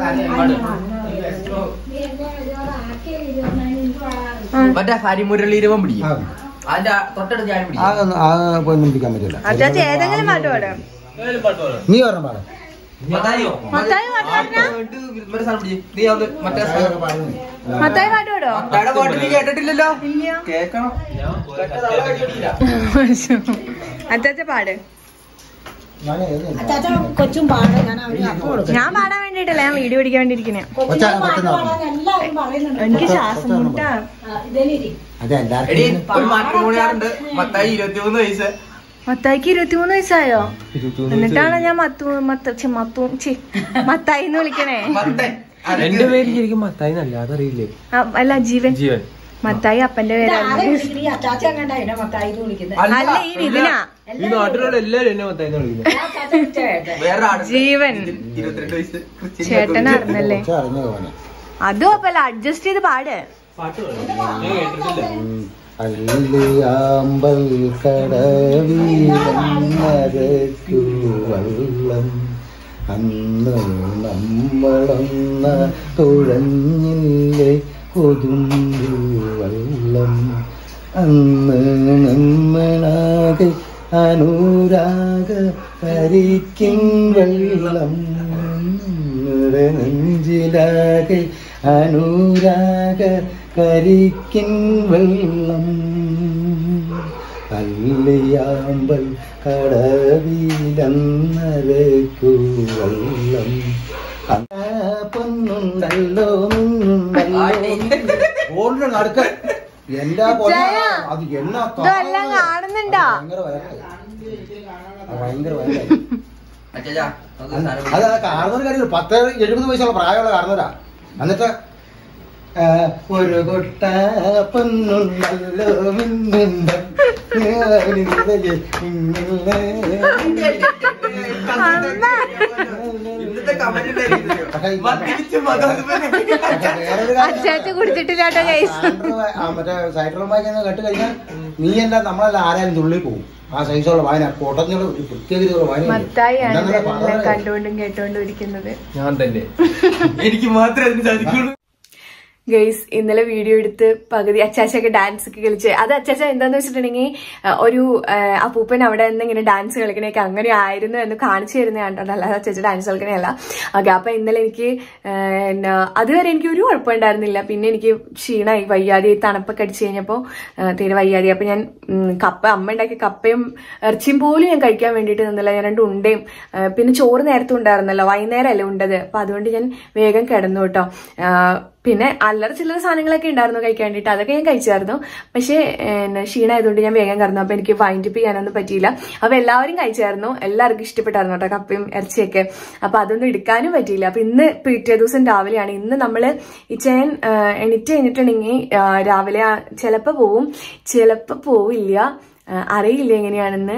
മറ്റേ ഹരിമുരളീരവം പിടിക്കും ആ, അതിന്റെ തൊട്ടടുത്ത് ഞാൻ പിടിക്കും അതൊന്നും ആ ഒന്നും പിടിക്കാൻ പറ്റില്ല അച്ചാച്ച ഏതെങ്കിലും പാട്ട് പാട് നീ പറഞ്ഞ പാടാ മത്തായിയോ? മത്തായി പാട്ട് പാടിനാ എന്നിട്ട് മറ്റേ സാധനം പിടിക്ക്. നീ അത് മറ്റേ സാധനം. മത്തായി പാട്ട് പാടോ മത്തായിയുടെ പാട്ട് നീ കേട്ടിട്ടില്ലല്ലോ കേക്കണം അച്ചാച്ച പാട് ഞാൻ ഏത് അച്ചാച്ച കൊച്ചും പാടാൻ ഞാൻ അവന് അപ്പം കൊടുക്കും ഞാൻ പാടാൻ വേണ്ടിട്ടല്ല ഞാൻ വീഡിയോ പിടിക്കാൻ വേണ്ടിയിരിക്കണേ കൊച്ചിനെ കൊച്ചാ, പാട്ട് കൊച്ചിനെ പാടാൻ എല്ലാവരും പറയുന്നുണ്ട് എനിക്ക് ശ്വാസം മുട്ടാ ആ, ഇതേലിരി. അതെ എടി എല്ലാവർക്കും ഒരു മാട്രിമോണിയാറുണ്ട് മത്തായി ഇരുപത്തിമൂന്ന് വയസ്സ് മത്തായിക്ക് ഇരുപത്തിമൂന്ന് വയസ്സായോ എന്നിട്ടാണ് ഞാൻ മത്തു മത്ത ഛെ, മത്തു ഛി, മത്തായി എന്ന് വിളിക്കണേ മത്തൻ എന്റെ പേര് ശരിക്കും മത്തായി എന്നല്ല അതറിയില്ലേ ആ, അല്ല ജീവൻ ജീവൻ മത്തായി അപ്പന്റെ ഇത് പേരാണ് ആരെ വിളിക്കുന്നത്? ഈ അച്ചാച്ച എങ്ങാണ്ടാ എന്നെ മത്തായിന്ന് വിളിക്കുന്നത് അല്ല ഈ നിതിനാ ഈ നാട്ടിലുള്ള എല്ലാരും എന്നെ മത്തായി എന്ന് വിളിക്കുന്നത് ആ അച്ചാച്ച വിളിച്ചേട്ടെ. വേറെ ആട് ജീവൻ ഇരുപത്തിരണ്ട് വയസ്സ് ക്രിസ്ത്യൻ ചേട്ടനായിരുന്നല്ലേ കുറച്ച് അറിഞ്ഞ പോലെ അതും അപ്പല്ല അഡ്ജസ്റ്റ് ചെയ്ത് പാട് അല്ലിയാമ്പൽ കടവിലന്നരക്കു വള്ളം അന്ന് നമ്മളൊന്ന തുഴഞ്ഞില്ലേ കൊതുമ്പു വള്ളം അന്ന് നമ്മളാകെ അനുരാഗ കരിക്കും വെള്ളം നമ്മുടെ നെഞ്ചിലാകെ അനുരാഗ കരിക്കിൻ വെള്ളം അല്ലിയാമ്പൽ കടവിലന്നരക്കു വെള്ളം ആ പൊന്നുണ്ടല്ലോ മിന്നുണ്ടല്ലോ ഓടിന്റെ നടുക്ക എന്താ പോലെ അത് എന്നാ ഇതെല്ലാം കാണുന്നുണ്ടോ ഭയങ്കര വയറായി അത് ഭയങ്കര വയറായി അച്ഛാ നമുക്ക് സാധനം അത് ആ കാർന്നൊരു കാര്യം പത്ത് എഴുപത് വയസ്സുള്ള പ്രായമുള്ള കാർന്നവരാ എന്നിട്ട് ആ, ഒരു കൊട്ട പൊന്നുണ്ടല്ലോ മിന്നുണ്ട ഇന്നത്തെ കമന്റ് മദ്യപിച്ച് മതം അച്ചാച്ച കുടിച്ചിട്ടില്ലാട്ടോ ഗൈസ് മറ്റേ സൈക്കിളും വായിക്കുന്ന കേട്ട് കഴിഞ്ഞാൽ നീ എന്താ നമ്മളെല്ലാം ആരായാലും തുള്ളി പോകും ആ സൈസുള്ള വായന കോട്ടത്തിനുള്ള ഒരു പ്രത്യേകതയുള്ള വായന മത്തായിയാണ് ഇതെല്ലാം കണ്ടുകൊണ്ടും കേട്ടോണ്ടും ഇരിക്കുന്നത് ഞാൻ തന്നെ എനിക്ക് മാത്രമേ അതിന് സാധിക്കുള്ളൂ ഗെയ്സ് ഇന്നലെ വീഡിയോ എടുത്ത് പകുതി അച്ചാച്ചൊക്കെ ഡാൻസ് ഒക്കെ കളിച്ച് അത് അച്ചാച്ച എന്താന്ന് വെച്ചിട്ടുണ്ടെങ്കിൽ ആ, ഒരു ആ, അപ്പൂപ്പൻ അവിടെ നിന്ന് ഇങ്ങനെ ഡാൻസ് കളിക്കണേക്ക് അങ്ങനെ ആയിരുന്നു എന്ന് കാണിച്ചു തരുന്ന കണ്ടോ അല്ലാതെ അച്ചാച്ച ഡാൻസ് കളിക്കണേയല്ല ഓക്കെ അപ്പൊ ഇന്നലെ എനിക്ക് ആ, എന്നാ അതുവരെ എനിക്ക് ഒരു കുഴപ്പമുണ്ടായിരുന്നില്ല പിന്നെ എനിക്ക് ക്ഷീണമായി വയ്യാതെ തണുപ്പൊക്കെ അടിച്ചു കഴിഞ്ഞപ്പോൾ തീരെ വയ്യാതെ അപ്പൊ ഞാൻ ഉം, കപ്പ അമ്മ ഉണ്ടാക്കിയ കപ്പയും ഇറച്ചിയും പോലും ഞാൻ കഴിക്കാൻ വേണ്ടിയിട്ട് നിന്നില്ല ഞാൻ രണ്ട് ഉണ്ടയും ആ, പിന്നെ ചോറ് നേരത്തെ ഉണ്ടായിരുന്നല്ലോ വൈകുന്നേരമല്ലേ ഉണ്ടത് അപ്പൊ അതുകൊണ്ട് ഞാൻ വേഗം കിടന്നു കേട്ടോ ആ, പിന്നെ അല്ലറ ചില്ലറ സാധനങ്ങളൊക്കെ ഉണ്ടായിരുന്നു കഴിക്കാൻ വേണ്ടിയിട്ട് അതൊക്കെ ഞാൻ കഴിച്ചായിരുന്നു പക്ഷേ പിന്നെ ക്ഷീണമായതുകൊണ്ട് ഞാൻ വേഗം കടന്നു അപ്പൊ എനിക്ക് വൈൻഡപ്പ് ചെയ്യാനൊന്നും പറ്റിയില്ല അപ്പൊ എല്ലാവരും കഴിച്ചായിരുന്നു എല്ലാവർക്കും ഇഷ്ടപ്പെട്ടായിരുന്നു കേട്ടോ കപ്പയും ഇറച്ചിയൊക്കെ അപ്പൊ അതൊന്നും എടുക്കാനും പറ്റിയില്ല അപ്പൊ ഇന്ന് പിറ്റേ ദിവസം രാവിലെയാണ് ഇന്ന് നമ്മള് ഈ ചേൻ എണീറ്റ് കഴിഞ്ഞിട്ടുണ്ടെങ്കിൽ ആ, രാവിലെ ചിലപ്പോൾ പോവും ചിലപ്പോൾ പോവില്ല ആ, അറിയില്ല എങ്ങനെയാണെന്ന്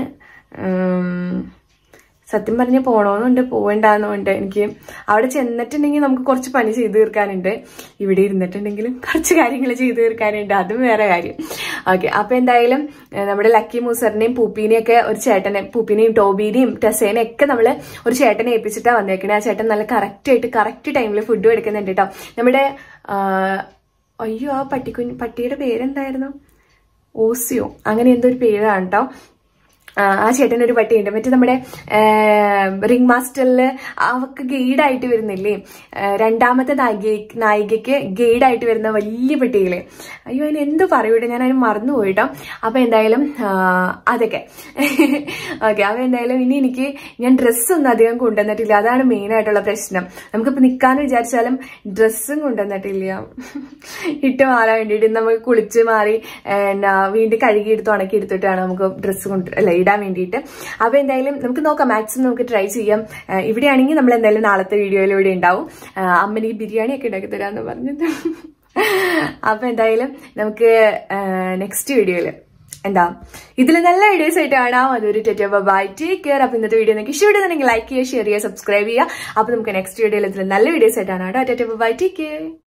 ഉം, സത്യം പറഞ്ഞ് പോണോന്നുണ്ട് പോവേണ്ടാന്നുണ്ട് എനിക്ക് അവിടെ ചെന്നിട്ടുണ്ടെങ്കിൽ നമുക്ക് കുറച്ച് പണി ചെയ്തു തീർക്കാനുണ്ട് ഇവിടെ ഇരുന്നിട്ടുണ്ടെങ്കിലും കുറച്ച് കാര്യങ്ങൾ ചെയ്തു തീർക്കാനുണ്ട് അതും വേറെ കാര്യം ഓക്കെ അപ്പൊ എന്തായാലും ഏഹ്, നമ്മുടെ ലക്കി മൂസറിനെയും പൂപ്പീനെയും ഒക്കെ ഒരു ചേട്ടനെ പൂപ്പിനെയും ടോബീനെയും ടെസേനെയും ഒക്കെ നമ്മള് ഒരു ചേട്ടനെ ഏൽപ്പിച്ചിട്ടാ വന്നേക്കണേ ആ ചേട്ടൻ നല്ല കറക്റ്റ് ആയിട്ട് കറക്റ്റ് ടൈമിൽ ഫുഡ് എടുക്കുന്നുണ്ട് കേട്ടോ നമ്മുടെ ആ, അയ്യോ ആ പട്ടിക്കുഞ്ഞ് പട്ടിയുടെ പേരെന്തായിരുന്നു ഓസിയോ അങ്ങനെ എന്തോ ഒരു പേരാണ് കേട്ടോ ആ ആ ചേട്ടൻ ഒരു പട്ടിയുണ്ട് മറ്റേ നമ്മുടെ റിംഗ് മാസ്റ്ററില് അവക്ക് ഗൈഡായിട്ട് വരുന്നില്ലേ ആ, രണ്ടാമത്തെ നായിക നായികയ്ക്ക് ഗൈഡായിട്ട് വരുന്ന വലിയ പട്ടിയില്ലേ അയ്യോ അതിന് എന്ത് പറയൂട്ടെ ഞാൻ അതിന് മറന്നുപോയിട്ടോ അപ്പൊ എന്തായാലും ആ, അതൊക്കെ ഓക്കെ അപ്പൊ എന്തായാലും ഇനി എനിക്ക് ഞാൻ ഡ്രസ്സൊന്നും അധികം കൊണ്ടുവന്നിട്ടില്ല അതാണ് മെയിൻ ആയിട്ടുള്ള പ്രശ്നം നമുക്കിപ്പോ നിക്കാന്ന് വിചാരിച്ചാലും ഡ്രസ്സും കൊണ്ടുവന്നിട്ടില്ല ഇട്ട് മാറാൻ വേണ്ടിയിട്ട് നമുക്ക് കുളിച്ച് മാറി എന്നാ വീണ്ടും കഴുകിയെടുത്ത് ഉണക്കി എടുത്തിട്ടാണ് നമുക്ക് ഡ്രസ്സ് കൊണ്ട് അല്ല ഇടാൻ വേണ്ടിയിട്ട് അപ്പൊ എന്തായാലും നമുക്ക് നോക്കാം മാക്സിമം നമുക്ക് ട്രൈ ചെയ്യാം ആ, ഇവിടെയാണെങ്കിൽ നമ്മൾ എന്തായാലും നാളത്തെ വീഡിയോയിലൂടെ ഉണ്ടാവും ആ, അമ്മന് ഈ ബിരിയാണി ഒക്കെ ഉണ്ടാക്കി തരാന്ന് പറഞ്ഞത് അപ്പൊ എന്തായാലും നമുക്ക് നെക്സ്റ്റ് വീഡിയോയില് എന്താ ഇതിൽ നല്ല വീഡിയോസ് ആയിട്ട് കാണാം അതൊരു ടെറ്റ ബൈ ടേക്ക് കെയർ അപ്പൊ ഇന്നത്തെ വീഡിയോ നിങ്ങൾക്ക് ഇഷ്ടപ്പെടുന്നുണ്ടെങ്കിൽ ലൈക്ക് ചെയ്യുക ഷെയർ ചെയ്യുക സബ്സ്ക്രൈബ് ചെയ്യുക അപ്പൊ നമുക്ക് നെക്സ്റ്റ് വീഡിയോയിൽ ഇതിൽ നല്ല വീഡിയോസ് ആയിട്ടാണ് കേട്ടോ ടെറ്റ ബൈ ടേക്ക് കെയർ